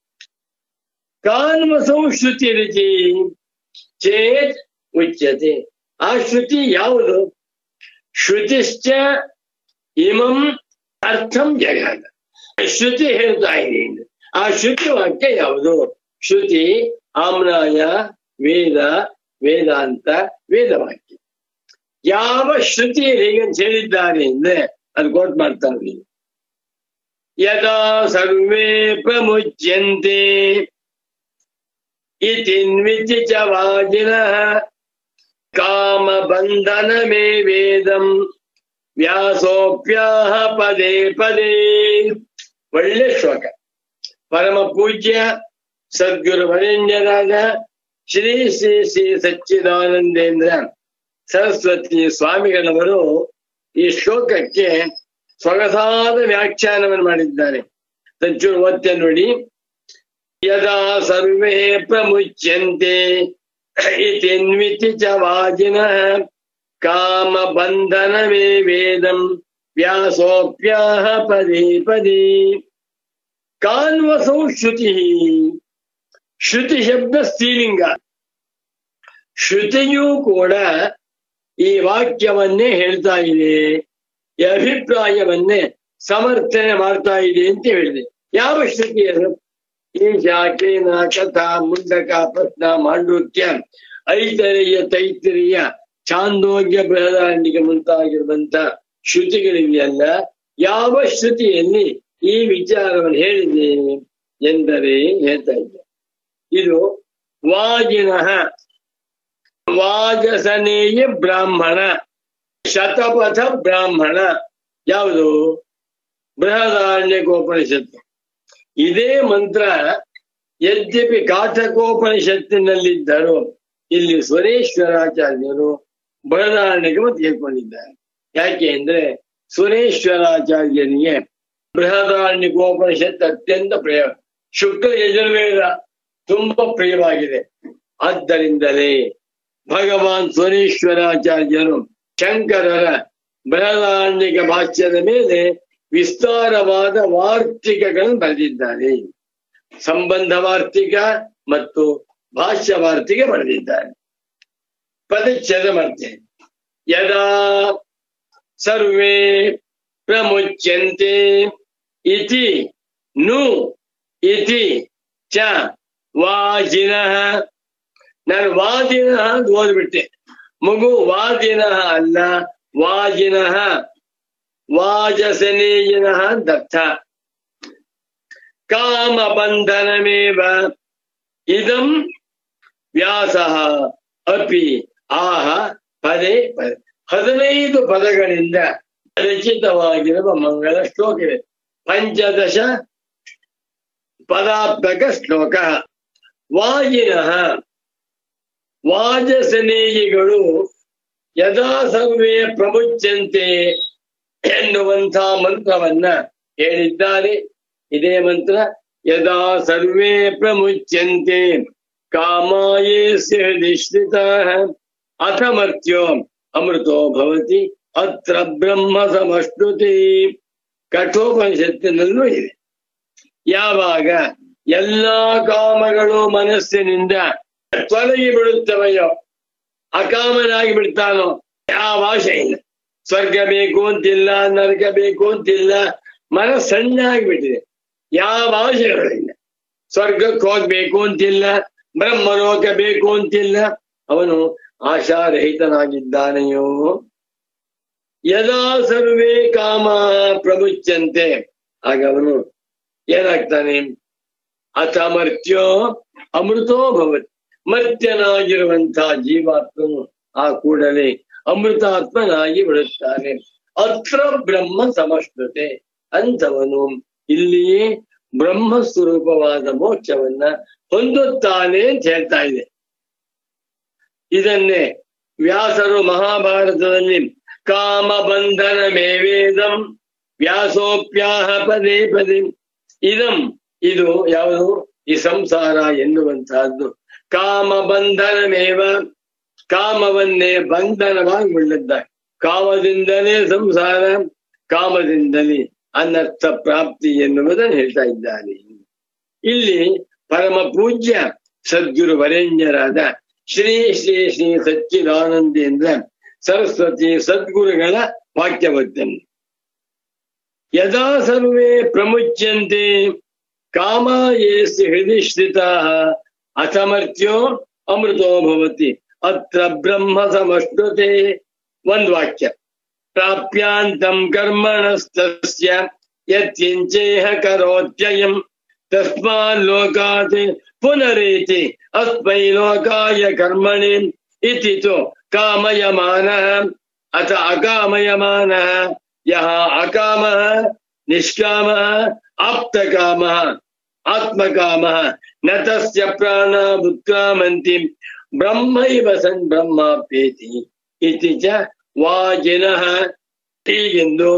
ಕಾನ್ಮ ಸಂಶ್ರುತಿ ರುಚಿ ಚೇತ್ ಉಚ್ಯತೆ ಆ ಶ್ರುತಿ ಯಾವುದು ಶ್ರುತಿಶ್ಚ ಇಮಂ ಅರ್ಥಂ ಜಗದ ಶ್ರುತಿ ಹೇಳ್ತಾ ಇದೆ ಇದು. ಆ ಶ್ರುತಿ ವಾಕ್ಯ ಯಾವುದು ಶ್ರುತಿ ಆಮ್ನಾಯ ವೇದ ವೇದಾಂತ ವೇದವಾಕ್ಯ ಯಾವ ಶ್ರುತಿಯಲ್ಲಿ ಹೀಗೆ ಅಂತ ಹೇಳಿದ್ದಾರೆ ಅಂದ್ರೆ ಅದು ಕೋಟ್ ಮಾಡ್ತಾರೆ ನೀವು ಯದಾ ಸರ್ವೇ ಪ್ರಮುಚ್ಯಂತೆ ಇತಿ ಚ ವಾಜಿನಃ ಕಾಮ ಬಂಧನ ಮೇ ವೇದಂ ವ್ಯಾಸೋಪ್ಯಾಹ ಪದೇ ಪದೇ ಒಳ್ಳೆ ಶ್ಲೋಕ ಪರಮ ಪೂಜ್ಯ ಸದ್ಗುರು ವರೇಣ್ಯರಾದ ಶ್ರೀ ಶ್ರೀ ಶ್ರೀ ಸಚ್ಚಿದಾನಂದೇಂದ್ರ ಸರಸ್ವತಿ ಸ್ವಾಮಿಗಳವರು ಈ ಶ್ಲೋಕಕ್ಕೆ ಸೊಗಸಾದ ವ್ಯಾಖ್ಯಾನವನ್ನು ಮಾಡಿದ್ದಾರೆ ತಂಚೂರು ಒತ್ತೆ ನೋಡಿ ಯದಾ ಸರ್ವೇ ಪ್ರಮುಚ್ಯಂತೆ ಇತಿನ್ವಿತಿ ಚ ವಾಜಿನಃ ಕಾಮ ಬಂಧನ ಮೇ ವೇದಂ ವ್ಯಾಸೋಪ್ಯಾಹ ಪದೇ ಪದೇ ಕಾನ್ವಸೌ ಶ್ರುತಿ ಶ್ರುತಿ ಶಬ್ದ ಸ್ತ್ರೀಲಿಂಗ ಶ್ರುತಿಯೂ ಕೂಡ ಈ ವಾಕ್ಯವನ್ನೇ ಹೇಳ್ತಾ ಇದೆ ಈ ಅಭಿಪ್ರಾಯವನ್ನೇ ಸಮರ್ಥನೆ ಮಾಡ್ತಾ ಇದೆ ಅಂತ ಹೇಳಿದೆ ಯಾವ ಶ್ರುತಿ ಅದು ಈ ಶಾಖೇನ ಕಥಾ ಮುಂಡಕ ಪ್ರಶ್ನ ಮಾಂಡೂಕ್ಯ ಐತರೆಯ ತೈತರಿಯ ಚಾಂದೋಗ್ಯ ಬೃಹದಾರಣ್ಯಕ್ಕೆ ಮುಂತಾಗಿರುವಂತ ಶ್ರುತಿಗಳಿವೆಯಲ್ಲ ಯಾವ ಶ್ರುತಿಯಲ್ಲಿ ಈ ವಿಚಾರವನ್ನು ಹೇಳಿದೆ ಎಂದರೆ ಹೇಳ್ತಾ ಇದ್ದೆ ಇದು ವಾಜಿನಃ ವಾಜಸನೇಯ ಬ್ರಾಹ್ಮಣ ಶತಪಥ ಬ್ರಾಹ್ಮಣ ಯಾವುದು ಬೃಹದಾರಣ್ಯಕೋಪನಿಷತ್ತು ಇದೇ ಮಂತ್ರ ಯದ್ಯಪಿ ಕಾಠಕೋಪನಿಷತ್ತಿನಲ್ಲಿದ್ದರು ಇಲ್ಲಿ ಸುರೇಶ್ವರಾಚಾರ್ಯರು ಬೃಹದಾರಣ್ಯಕ್ಕೆ ತೆಗೆದುಕೊಂಡಿದ್ದಾರೆ ಯಾಕೆ ಅಂದ್ರೆ ಸುರೇಶ್ವರಾಚಾರ್ಯನಿಗೆ ಬೃಹದಾರಣ್ಯಕೋಪನಿಷತ್ತು ಅತ್ಯಂತ ಪ್ರಿಯ ಶುಕ್ಲ ಯಜುರ್ವೇದ ತುಂಬಾ ಪ್ರಿಯವಾಗಿದೆ ಆದ್ದರಿಂದಲೇ ಭಗವಾನ್ ಸುರೇಶ್ವರಾಚಾರ್ಯರು ಶಂಕರರ ಬೃಹದಾರಣ್ಯಕ ಭಾಷ್ಯದ ಮೇಲೆ ವಿಸ್ತಾರವಾದ ವಾರ್ತಿಕಗಳನ್ನು ಬರೆದಿದ್ದಾರೆ ಸಂಬಂಧ ವಾರ್ತಿಕ ಮತ್ತು ಭಾಷ್ಯ ವಾರ್ತಿಕ ಬರೆದಿದ್ದಾರೆ ಪದಚ್ಛೇದ ಮಾಡ್ತೇನೆ ಯದಾ ಸರ್ವೇ ಪ್ರಮುಚ್ಯಂತೆ ಇತಿ ನು ಇತಿ ಚ ವಾಜಿನಃ ನಾನು ವಾದಿನಃ ಅಂತ ಓದ್ಬಿಟ್ಟೆ ಮಗು ವಾದಿನಃ ಅಲ್ಲ ವಾಜಿನಃ ವಾಜಸನೇಯಿನಃ ದತ್ತ ಕಾಮಬಂಧನಮೇವ ಇದಂ ವ್ಯಾಸಃ ಅಪಿ ಆಹ ಪದೇ ಪದೇ ಹದಿನೈದು ಪದಗಳಿಂದ ರಚಿತವಾಗಿರುವ ಮಂಗಳ ಶ್ಲೋಕವಿದೆ ಪಂಚದಶ ಪದಾತ್ಮಕ ಶ್ಲೋಕ ವಾಜಿನಃ ವಾಜಸನೇಯಿಗಳು ಯದಾ ಸರ್ವೇ ಪ್ರಮುಚ್ಚಂತೆ ಎನ್ನುವಂಥ ಮಂತ್ರವನ್ನ ಹೇಳಿದ್ದಾರೆ ಇದೇ ಮಂತ್ರ ಯದಾ ಸರ್ವೇ ಪ್ರಮುಚ್ಯಂತೆ ಕಾಮಾಯೇಸ್ಯ ಹೃದಿಶ್ರಿತ ಅಥ ಮರ್ತ್ಯೋ ಅಮೃತೋ ಭವತಿ ಅತ್ರ ಬ್ರಹ್ಮ ಸಮಶ್ನುತಿ ಕಠೋಪನಿಷತ್ತಿನಲ್ಲೂ ಇದೆ ಯಾವಾಗ ಎಲ್ಲಾ ಕಾಮಗಳು ಮನಸ್ಸಿನಿಂದ ತೊಲಗಿ ಬಿಡುತ್ತವೆಯೋ ಅಕಾಮನಾಗಿ ಬಿಡ್ತಾನೋ ಯಾವ ಆಶೆ ಇಲ್ಲ ಸ್ವರ್ಗ ಬೇಕು ಅಂತಿಲ್ಲ ನರಕ ಬೇಕು ಅಂತಿಲ್ಲ ಮನಸ್ಸು ಸಣ್ಣ ಆಗಿಬಿಟ್ಟಿದೆ ಯಾವ ಆಶೆಗಳಿಲ್ಲ ಸ್ವರ್ಗಕ್ಕೆ ಹೋಗ್ಬೇಕು ಅಂತಿಲ್ಲ ಬ್ರಹ್ಮಲೋಕ ಬೇಕು ಅಂತಿಲ್ಲ ಅವನು ಆಶಾರಹಿತನಾಗಿದ್ದಾನೆಯೋ ಯದಾ ಸರ್ವೇ ಕಾಮ ಪ್ರಮುಚ್ಚಂತೆ ಆಗ ಅವನು ಏನಾಗ್ತಾನೆ ಅಥ ಮರ್ತ್ಯೋ ಅಮೃತೋ ಭವತ್ ಮರ್ತ್ಯನಾಗಿರುವಂತಹ ಜೀವಾತ್ಮನು ಆ ಕೂಡಲೇ ಅಮೃತಾತ್ಮನಾಗಿ ಬಿಡುತ್ತಾನೆ ಅತ್ರ ಬ್ರಹ್ಮ ಸಮಷ್ಣತೆ ಅಂತವನು ಇಲ್ಲಿಯೇ ಬ್ರಹ್ಮ ಸ್ವರೂಪವಾದ ಮೋಕ್ಷವನ್ನ ಹೊಂದುತ್ತಾನೆ ಅಂತ ಹೇಳ್ತಾ ಇದೆ ಇದನ್ನೇ ವ್ಯಾಸರು ಮಹಾಭಾರತದಲ್ಲಿ ಕಾಮ ಬಂಧನ ಮೇವೇದಂ ವ್ಯಾಸೋಪ್ಯಾಹ ಪದೇ ಪದೇ ಇದಂ ಇದು ಯಾವುದು ಈ ಸಂಸಾರ ಎನ್ನುವಂತಹದ್ದು ಕಾಮ ಬಂಧನಮೇವ ಕಾಮವನ್ನೇ ಬಂಧನವಾಗಿ ಉಳ್ಳದ್ದ ಕಾಮದಿಂದಲೇ ಸಂಸಾರ ಕಾಮದಿಂದಲೇ ಅನರ್ಥ ಪ್ರಾಪ್ತಿ ಎನ್ನುವುದನ್ನು ಹೇಳ್ತಾ ಇದ್ದಾನೆ ಇಲ್ಲಿ ಪರಮ ಪೂಜ್ಯ ಸದ್ಗುರು ವರೇಣ್ಯರಾದ ಶ್ರೀ ಶ್ರೀ ಶ್ರೀ ಸಚ್ಚಿದಾನಂದೇಂದ್ರ ಸರಸ್ವತಿ ಸದ್ಗುರುಗಳ ವಾಕ್ಯವತ್ತನ್ನು ಯದಾ ಸರ್ವೇ ಪ್ರಮುಚ್ಯಂತೆ ಕಾಮಾಯೇಸ್ಯ ಹೃದಯ ಸ್ಥಿತಾ ಅಸಮರ್ಥ್ಯೋ ಅಮೃತೋ ಭವತಿ ಅತ್ರ ಬ್ರಹ್ಮ ಸಮಶ್ನುತೆ ಒಂದ್ ವಾಕ್ಯ ಪ್ರಾಪ್ಯಾಂತಂ ಕರ್ಮಣಸ್ತಸ್ಯ ಯತ್ಕಿಂಚೇಹ ಕರೋತ್ಯಯಂ ತಸ್ಮಾತ್ ಲೋಕಾತ್ ಪುನರೇತಿ ಅಸ್ಮೈ ಲೋಕಾಯ ಕರ್ಮಣಿ ಇತಿ ತು ಕಾಮಯಮಾನಃ ಅಥ ಅಕಾಮಯಮಾನಃ ಯಹ ಅಕಾಮಃ ನಿಷ್ಕಾಮಃ ಆಪ್ತಕಾಮಃ ಆತ್ಮಕಾಮಃ ನ ತಸ್ಯ ಪ್ರಾಣ ಉತ್ಕ್ರಾಮಂತಿ ಬ್ರಹ್ಮೈವ ಸನ್ ಬ್ರಹ್ಮಾಪ್ಯೇತಿ ಇತಿ ಚ ವಾಜಿನಃ ಹೀಗೆಂದು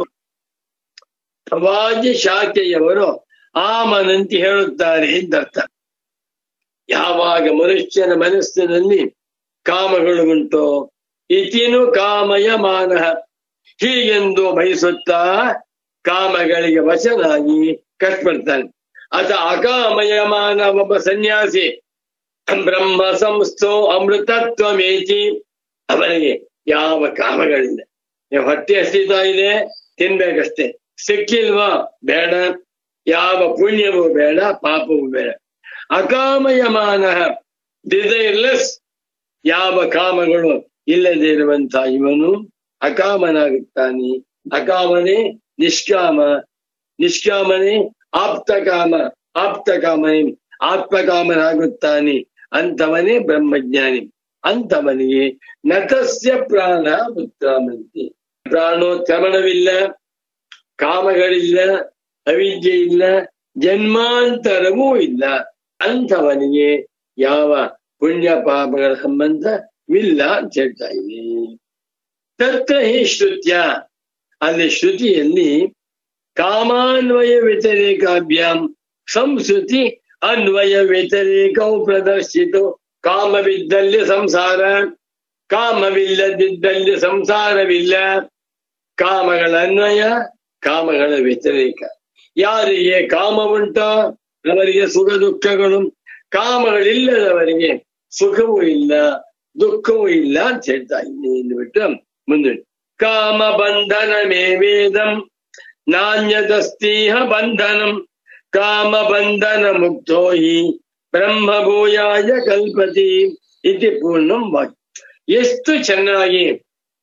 ವಾಜಿ ಶಾಖೆಯವರು ಆಮನಂತಿ ಹೇಳುತ್ತಾರೆ ಎಂದರ್ಥ ಯಾವಾಗ ಮನುಷ್ಯನ ಮನಸ್ಸಿನಲ್ಲಿ ಕಾಮಗಳು ಉಂಟೋ ಇತಿನು ಕಾಮಯ ಮಾನಃ ಹೀಗೆಂದು ಬಯಸುತ್ತಾ ಕಾಮಗಳಿಗೆ ವಶನಾಗಿ ಕಷ್ಟಪಡ್ತಾನೆ ಅಥ ಅಕಾಮಯಮಾನ ಒಬ್ಬ ಸನ್ಯಾಸಿ ಬ್ರಹ್ಮ ಸಂಸ್ಥೋ ಅಮೃತತ್ವಮೇತಿ ಅವನಿಗೆ ಯಾವ ಕಾಮಗಳಿಲ್ಲ ನೀವು ಹೊಟ್ಟೆ ಹಸಿತಾ ಇದೆ ತಿನ್ಬೇಕಷ್ಟೇ ಸಿಕ್ಕಿಲ್ವಾ ಬೇಡ ಯಾವ ಪುಣ್ಯವೂ ಬೇಡ ಪಾಪವೂ ಬೇಡ ಅಕಾಮಯಮಾನ ಡಿಸೈರ್ಲೆಸ್ ಯಾವ ಕಾಮಗಳು ಇಲ್ಲದೆ ಇರುವಂತ ಇವನು ಅಕಾಮನಾಗುತ್ತಾನೆ ಅಕಾಮನೆ ನಿಷ್ಕಾಮ ನಿಷ್ಕಾಮನೆ ಆಪ್ತಕಾಮ ಆಪ್ತಕಾಮನೆ ಆತ್ಮಕಾಮನಾಗುತ್ತಾನೆ ಅಂತವನೇ ಬ್ರಹ್ಮಜ್ಞಾನಿ ಅಂತವನಿಗೆ ನತಸ್ಯ ಪ್ರಾಣ ಉತ್ಕ್ರಾಮಂತಿ ಪ್ರಾಣೋತ್ಕ್ರಮಣವಿಲ್ಲ ಕಾಮಗಳಿಲ್ಲ ಅವಿದ್ಯೆ ಇಲ್ಲ ಜನ್ಮಾಂತರವೂ ಇಲ್ಲ ಅಂಥವನಿಗೆ ಯಾವ ಪುಣ್ಯ ಪಾಪಗಳ ಸಂಬಂಧವಿಲ್ಲ ಅಂತ ಹೇಳ್ತಾ ಇದೆ ತತ್ರ ಹಿ ಶ್ರುತ್ಯ ಅಲ್ಲಿ ಶ್ರುತಿಯಲ್ಲಿ ಕಾಮಾನ್ವಯ ವ್ಯತಿರೇಕಾಭ್ಯಾಂ ಸಂಸ್ಕೃತಿ ಅನ್ವಯ ವ್ಯತಿರೇಕವು ಪ್ರದರ್ಶಿತು ಕಾಮವಿದ್ದಲ್ಲಿ ಸಂಸಾರ ಕಾಮವಿಲ್ಲದಿದ್ದಲ್ಲಿ ಸಂಸಾರವಿಲ್ಲ ಕಾಮಗಳ ಅನ್ವಯ ಕಾಮಗಳ ವ್ಯತಿರೇಕ ಯಾರಿಗೆ ಕಾಮ ಉಂಟೋ ಅವರಿಗೆ ಸುಖ ದುಃಖಗಳು ಕಾಮಗಳಿಲ್ಲದವರಿಗೆ ಸುಖವೂ ಇಲ್ಲ ದುಃಖವೂ ಇಲ್ಲ ಅಂತ ಹೇಳ್ತಾ ಇದ್ದೀನಿ ಬಿಟ್ಟು ಮುಂದೆ ಕಾಮ ಬಂಧನ ಮೇ ವೇದಂ ನಾಣ್ಯದಸ್ತೀಹ ಬಂಧನಂ ಕಾಮ ಬಂಧನ ಮುಕ್ತೋ ಹಿ ಬ್ರಹ್ಮಭೂಯಾಯ ಕಲ್ಪತಿ ಇತಿ ಪೂರ್ಣಂ ವಾಕ್ಯ ಎಷ್ಟು ಚೆನ್ನಾಗಿ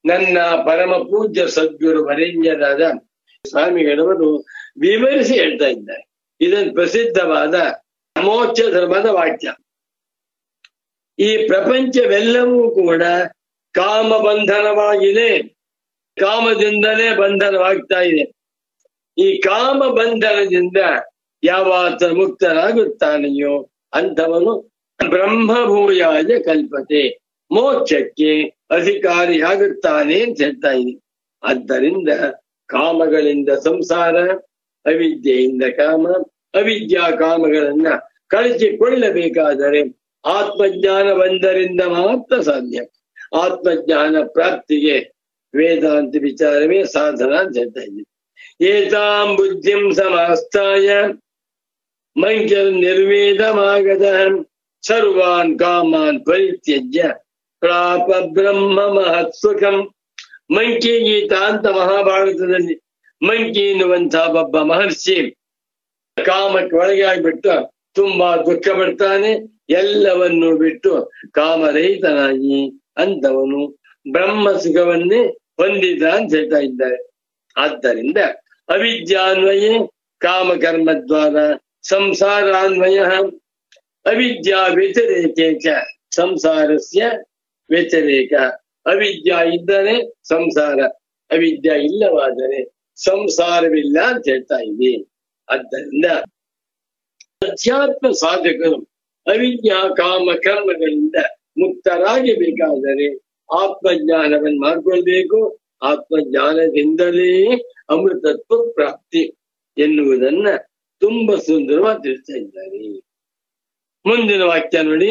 ನನ್ನ ಪರಮ ಪೂಜ್ಯ ಸದ್ಗುರು ವರೇಣ್ಯರಾದ ಸ್ವಾಮಿಗಳವರು ವಿವರಿಸಿ ಹೇಳ್ತಾ ಇದ್ದಾರೆ ಇದೊಂದು ಪ್ರಸಿದ್ಧವಾದ ಮೋಕ್ಷ ಧರ್ಮದ ವಾಕ್ಯ ಈ ಪ್ರಪಂಚವೆಲ್ಲವೂ ಕೂಡ ಕಾಮ ಬಂಧನವಾಗಿದೆ ಕಾಮದಿಂದಲೇ ಬಂಧನವಾಗ್ತಾ ಇದೆ ಈ ಕಾಮ ಬಂಧನದಿಂದ ಯಾವಾತ ಮುಕ್ತನಾಗುತ್ತಾನೆಯೋ ಅಂಥವನು ಬ್ರಹ್ಮಭೂಯಾಯ ಕಲ್ಪತೆ ಮೋಕ್ಷಕ್ಕೆ ಅಧಿಕಾರಿಯಾಗುತ್ತಾನೆ ಅಂತ ಹೇಳ್ತಾ ಇದೆ ಆದ್ದರಿಂದ ಕಾಮಗಳಿಂದ ಸಂಸಾರ ಅವಿದ್ಯೆಯಿಂದ ಕಾಮ ಅವಿದ್ಯಾ ಕಾಮಗಳನ್ನ ಕಳಚಿಕೊಳ್ಳಬೇಕಾದರೆ ಆತ್ಮಜ್ಞಾನ ಒಂದರಿಂದ ಮಾತ್ರ ಸಾಧ್ಯ ಆತ್ಮಜ್ಞಾನ ಪ್ರಾಪ್ತಿಗೆ ವೇದಾಂತ ವಿಚಾರವೇ ಸಾಧನ ಅಂತ ಹೇಳ್ತಾ ಇದ್ದೀವಿ ಏತಾಂ ಬುದ್ಧಿಂ ಸಮಾಸ್ತಾಯ ಮಂಚರ್ ನಿರ್ವೇದಮಾಗದ ಸರ್ವಾನ್ ಕಾಮಾನ್ ಪರಿತ್ಯಜ್ಯ ಪ್ರಾಪ ಬ್ರಹ್ಮ ಮಹತ್ ಸುಖಂ ಮಂಕಿ ಗೀತ ಅಂತ ಮಹಾಭಾರತದಲ್ಲಿ ಮಂಕಿ ಎನ್ನುವಂತಹ ಒಬ್ಬ ಮಹರ್ಷಿ ಕಾಮಕ್ಕೆ ಒಳಗಾಗ್ಬಿಟ್ಟು ತುಂಬಾ ದುಃಖ ಪಡ್ತಾನೆ ಎಲ್ಲವನ್ನು ಬಿಟ್ಟು ಕಾಮರಹಿತನಾಗಿ ಅಂತವನು ಬ್ರಹ್ಮ ಸುಖವನ್ನೇ ಹೊಂದಿದ ಅಂತ ಹೇಳ್ತಾ ಇದ್ದಾರೆ ಆದ್ದರಿಂದ ಅವಿದ್ಯಾನ್ವಯೇ ಕಾಮಕರ್ಮ ದ್ವಾರ ಸಂಸಾರಾನ್ವಯ ಅವಿದ್ಯಾ ವ್ಯತಿರೇಕೆ ಚ ಸಂಸಾರಸ್ಯ ವ್ಯತಿರೇಕ ಅವಿದ್ಯಾ ಇದ್ದರೆ ಸಂಸಾರ ಅವಿದ್ಯಾ ಇಲ್ಲವಾದರೆ ಸಂಸಾರವಿಲ್ಲ ಅಂತ ಹೇಳ್ತಾ ಇದೆ ಆದ್ದರಿಂದ ಅಧ್ಯಾತ್ಮ ಸಾಧಕರು ಅವಿದ್ಯಾ ಕಾಮ ಕರ್ಮಗಳಿಂದ ಮುಕ್ತರಾಗಿ ಬೇಕಾದರೆ ಆತ್ಮಜ್ಞಾನವನ್ನು ಮಾಡ್ಕೊಳ್ಬೇಕು ಆತ್ಮಜ್ಞಾನದಿಂದಲೇ ಅಮೃತತ್ವ ಪ್ರಾಪ್ತಿ ಎನ್ನುವುದನ್ನ ತುಂಬಾ ಸುಂದರವಾಗಿ ತಿಳಿಸ್ತಾ ಇದ್ದಾರೆ ಮುಂದಿನ ವಾಕ್ಯ ನೋಡಿ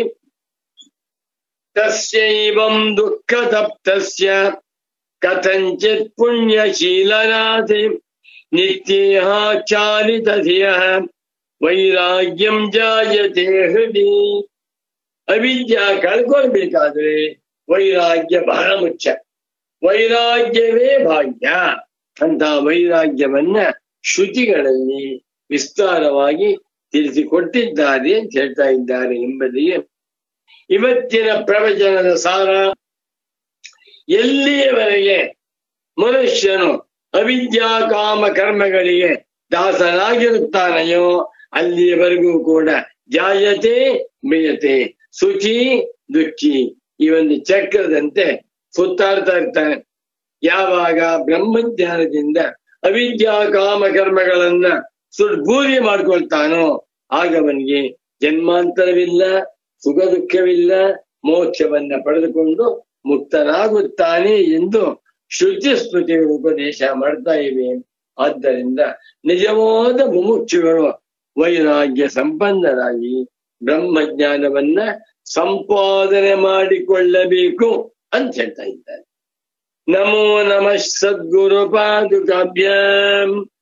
ತಸ್ಯೈವಂ ದುಃಖ ತಪ್ತಸ್ಯ ಕಥಂಚಿತ್ ಪುಣ್ಯಶೀಲನಾಥಿ ನಿತ್ಯೇಹ ಚಾಲಿತ ವೈರಾಗ್ಯಂ ಜಾಯತೆ ಹೃದಯ ಅವಿದ್ಯಾ ಕಳ್ಕೊಳ್ಬೇಕಾದ್ರೆ ವೈರಾಗ್ಯ ಬಹಳ ಮುಖ್ಯ ವೈರಾಗ್ಯವೇ ಭಾಗ್ಯ ಅಂತ ವೈರಾಗ್ಯವನ್ನ ಶ್ರುತಿಗಳಲ್ಲಿ ವಿಸ್ತಾರವಾಗಿ ತಿಳಿಸಿಕೊಟ್ಟಿದ್ದಾರೆ ಅಂತ ಹೇಳ್ತಾ ಇದ್ದಾರೆ ಎಂಬುದಿಗೆ ಇವತ್ತಿನ ಪ್ರವಚನದ ಸಾರ ಎಲ್ಲಿಯವರೆಗೆ ಮನುಷ್ಯನು ಅವಿದ್ಯಾ ಕಾಮ ಕರ್ಮಗಳಿಗೆ ದಾಸನಾಗಿರುತ್ತಾನೆಯೋ ಅಲ್ಲಿಯವರೆಗೂ ಕೂಡ ಜಾಯತೆ ಮಿಯತೆ ಸುಖಿ ದುಃಖಿ ಈ ಒಂದು ಚಕ್ರದಂತೆ ಸುತ್ತಾಡ್ತಾ ಇರ್ತಾನೆ ಯಾವಾಗ ಬ್ರಹ್ಮಜ್ಞಾನದಿಂದ ಅವಿದ್ಯಾ ಕಾಮ ಕರ್ಮಗಳನ್ನ ಸುಡ್ಬೂದಿ ಮಾಡ್ಕೊಳ್ತಾನೋ ಆಗ ಅವನಿಗೆ ಜನ್ಮಾಂತರವಿಲ್ಲ ಸುಖ ದುಃಖವಿಲ್ಲ ಮೋಕ್ಷವನ್ನ ಪಡೆದುಕೊಂಡು ಮುಕ್ತನಾಗುತ್ತಾನೆ ಎಂದು ಶ್ರುತಿ ಸ್ಮೃತಿಗಳು ಉಪದೇಶ ಮಾಡ್ತಾ ಇವೆ ಆದ್ದರಿಂದ ನಿಜವಾದ ಮುಮುಕ್ಷುಗಳು ವೈರಾಗ್ಯ ಸಂಪನ್ನರಾಗಿ ಬ್ರಹ್ಮಜ್ಞಾನವನ್ನ ಸಂಪಾದನೆ ಮಾಡಿಕೊಳ್ಳಬೇಕು ಅಂತ ಹೇಳ್ತಾ ಇದ್ದಾರೆ ನಮೋ ನಮಃ ಸದ್ಗುರು ಪಾದುಕಾಭ್ಯಾಂ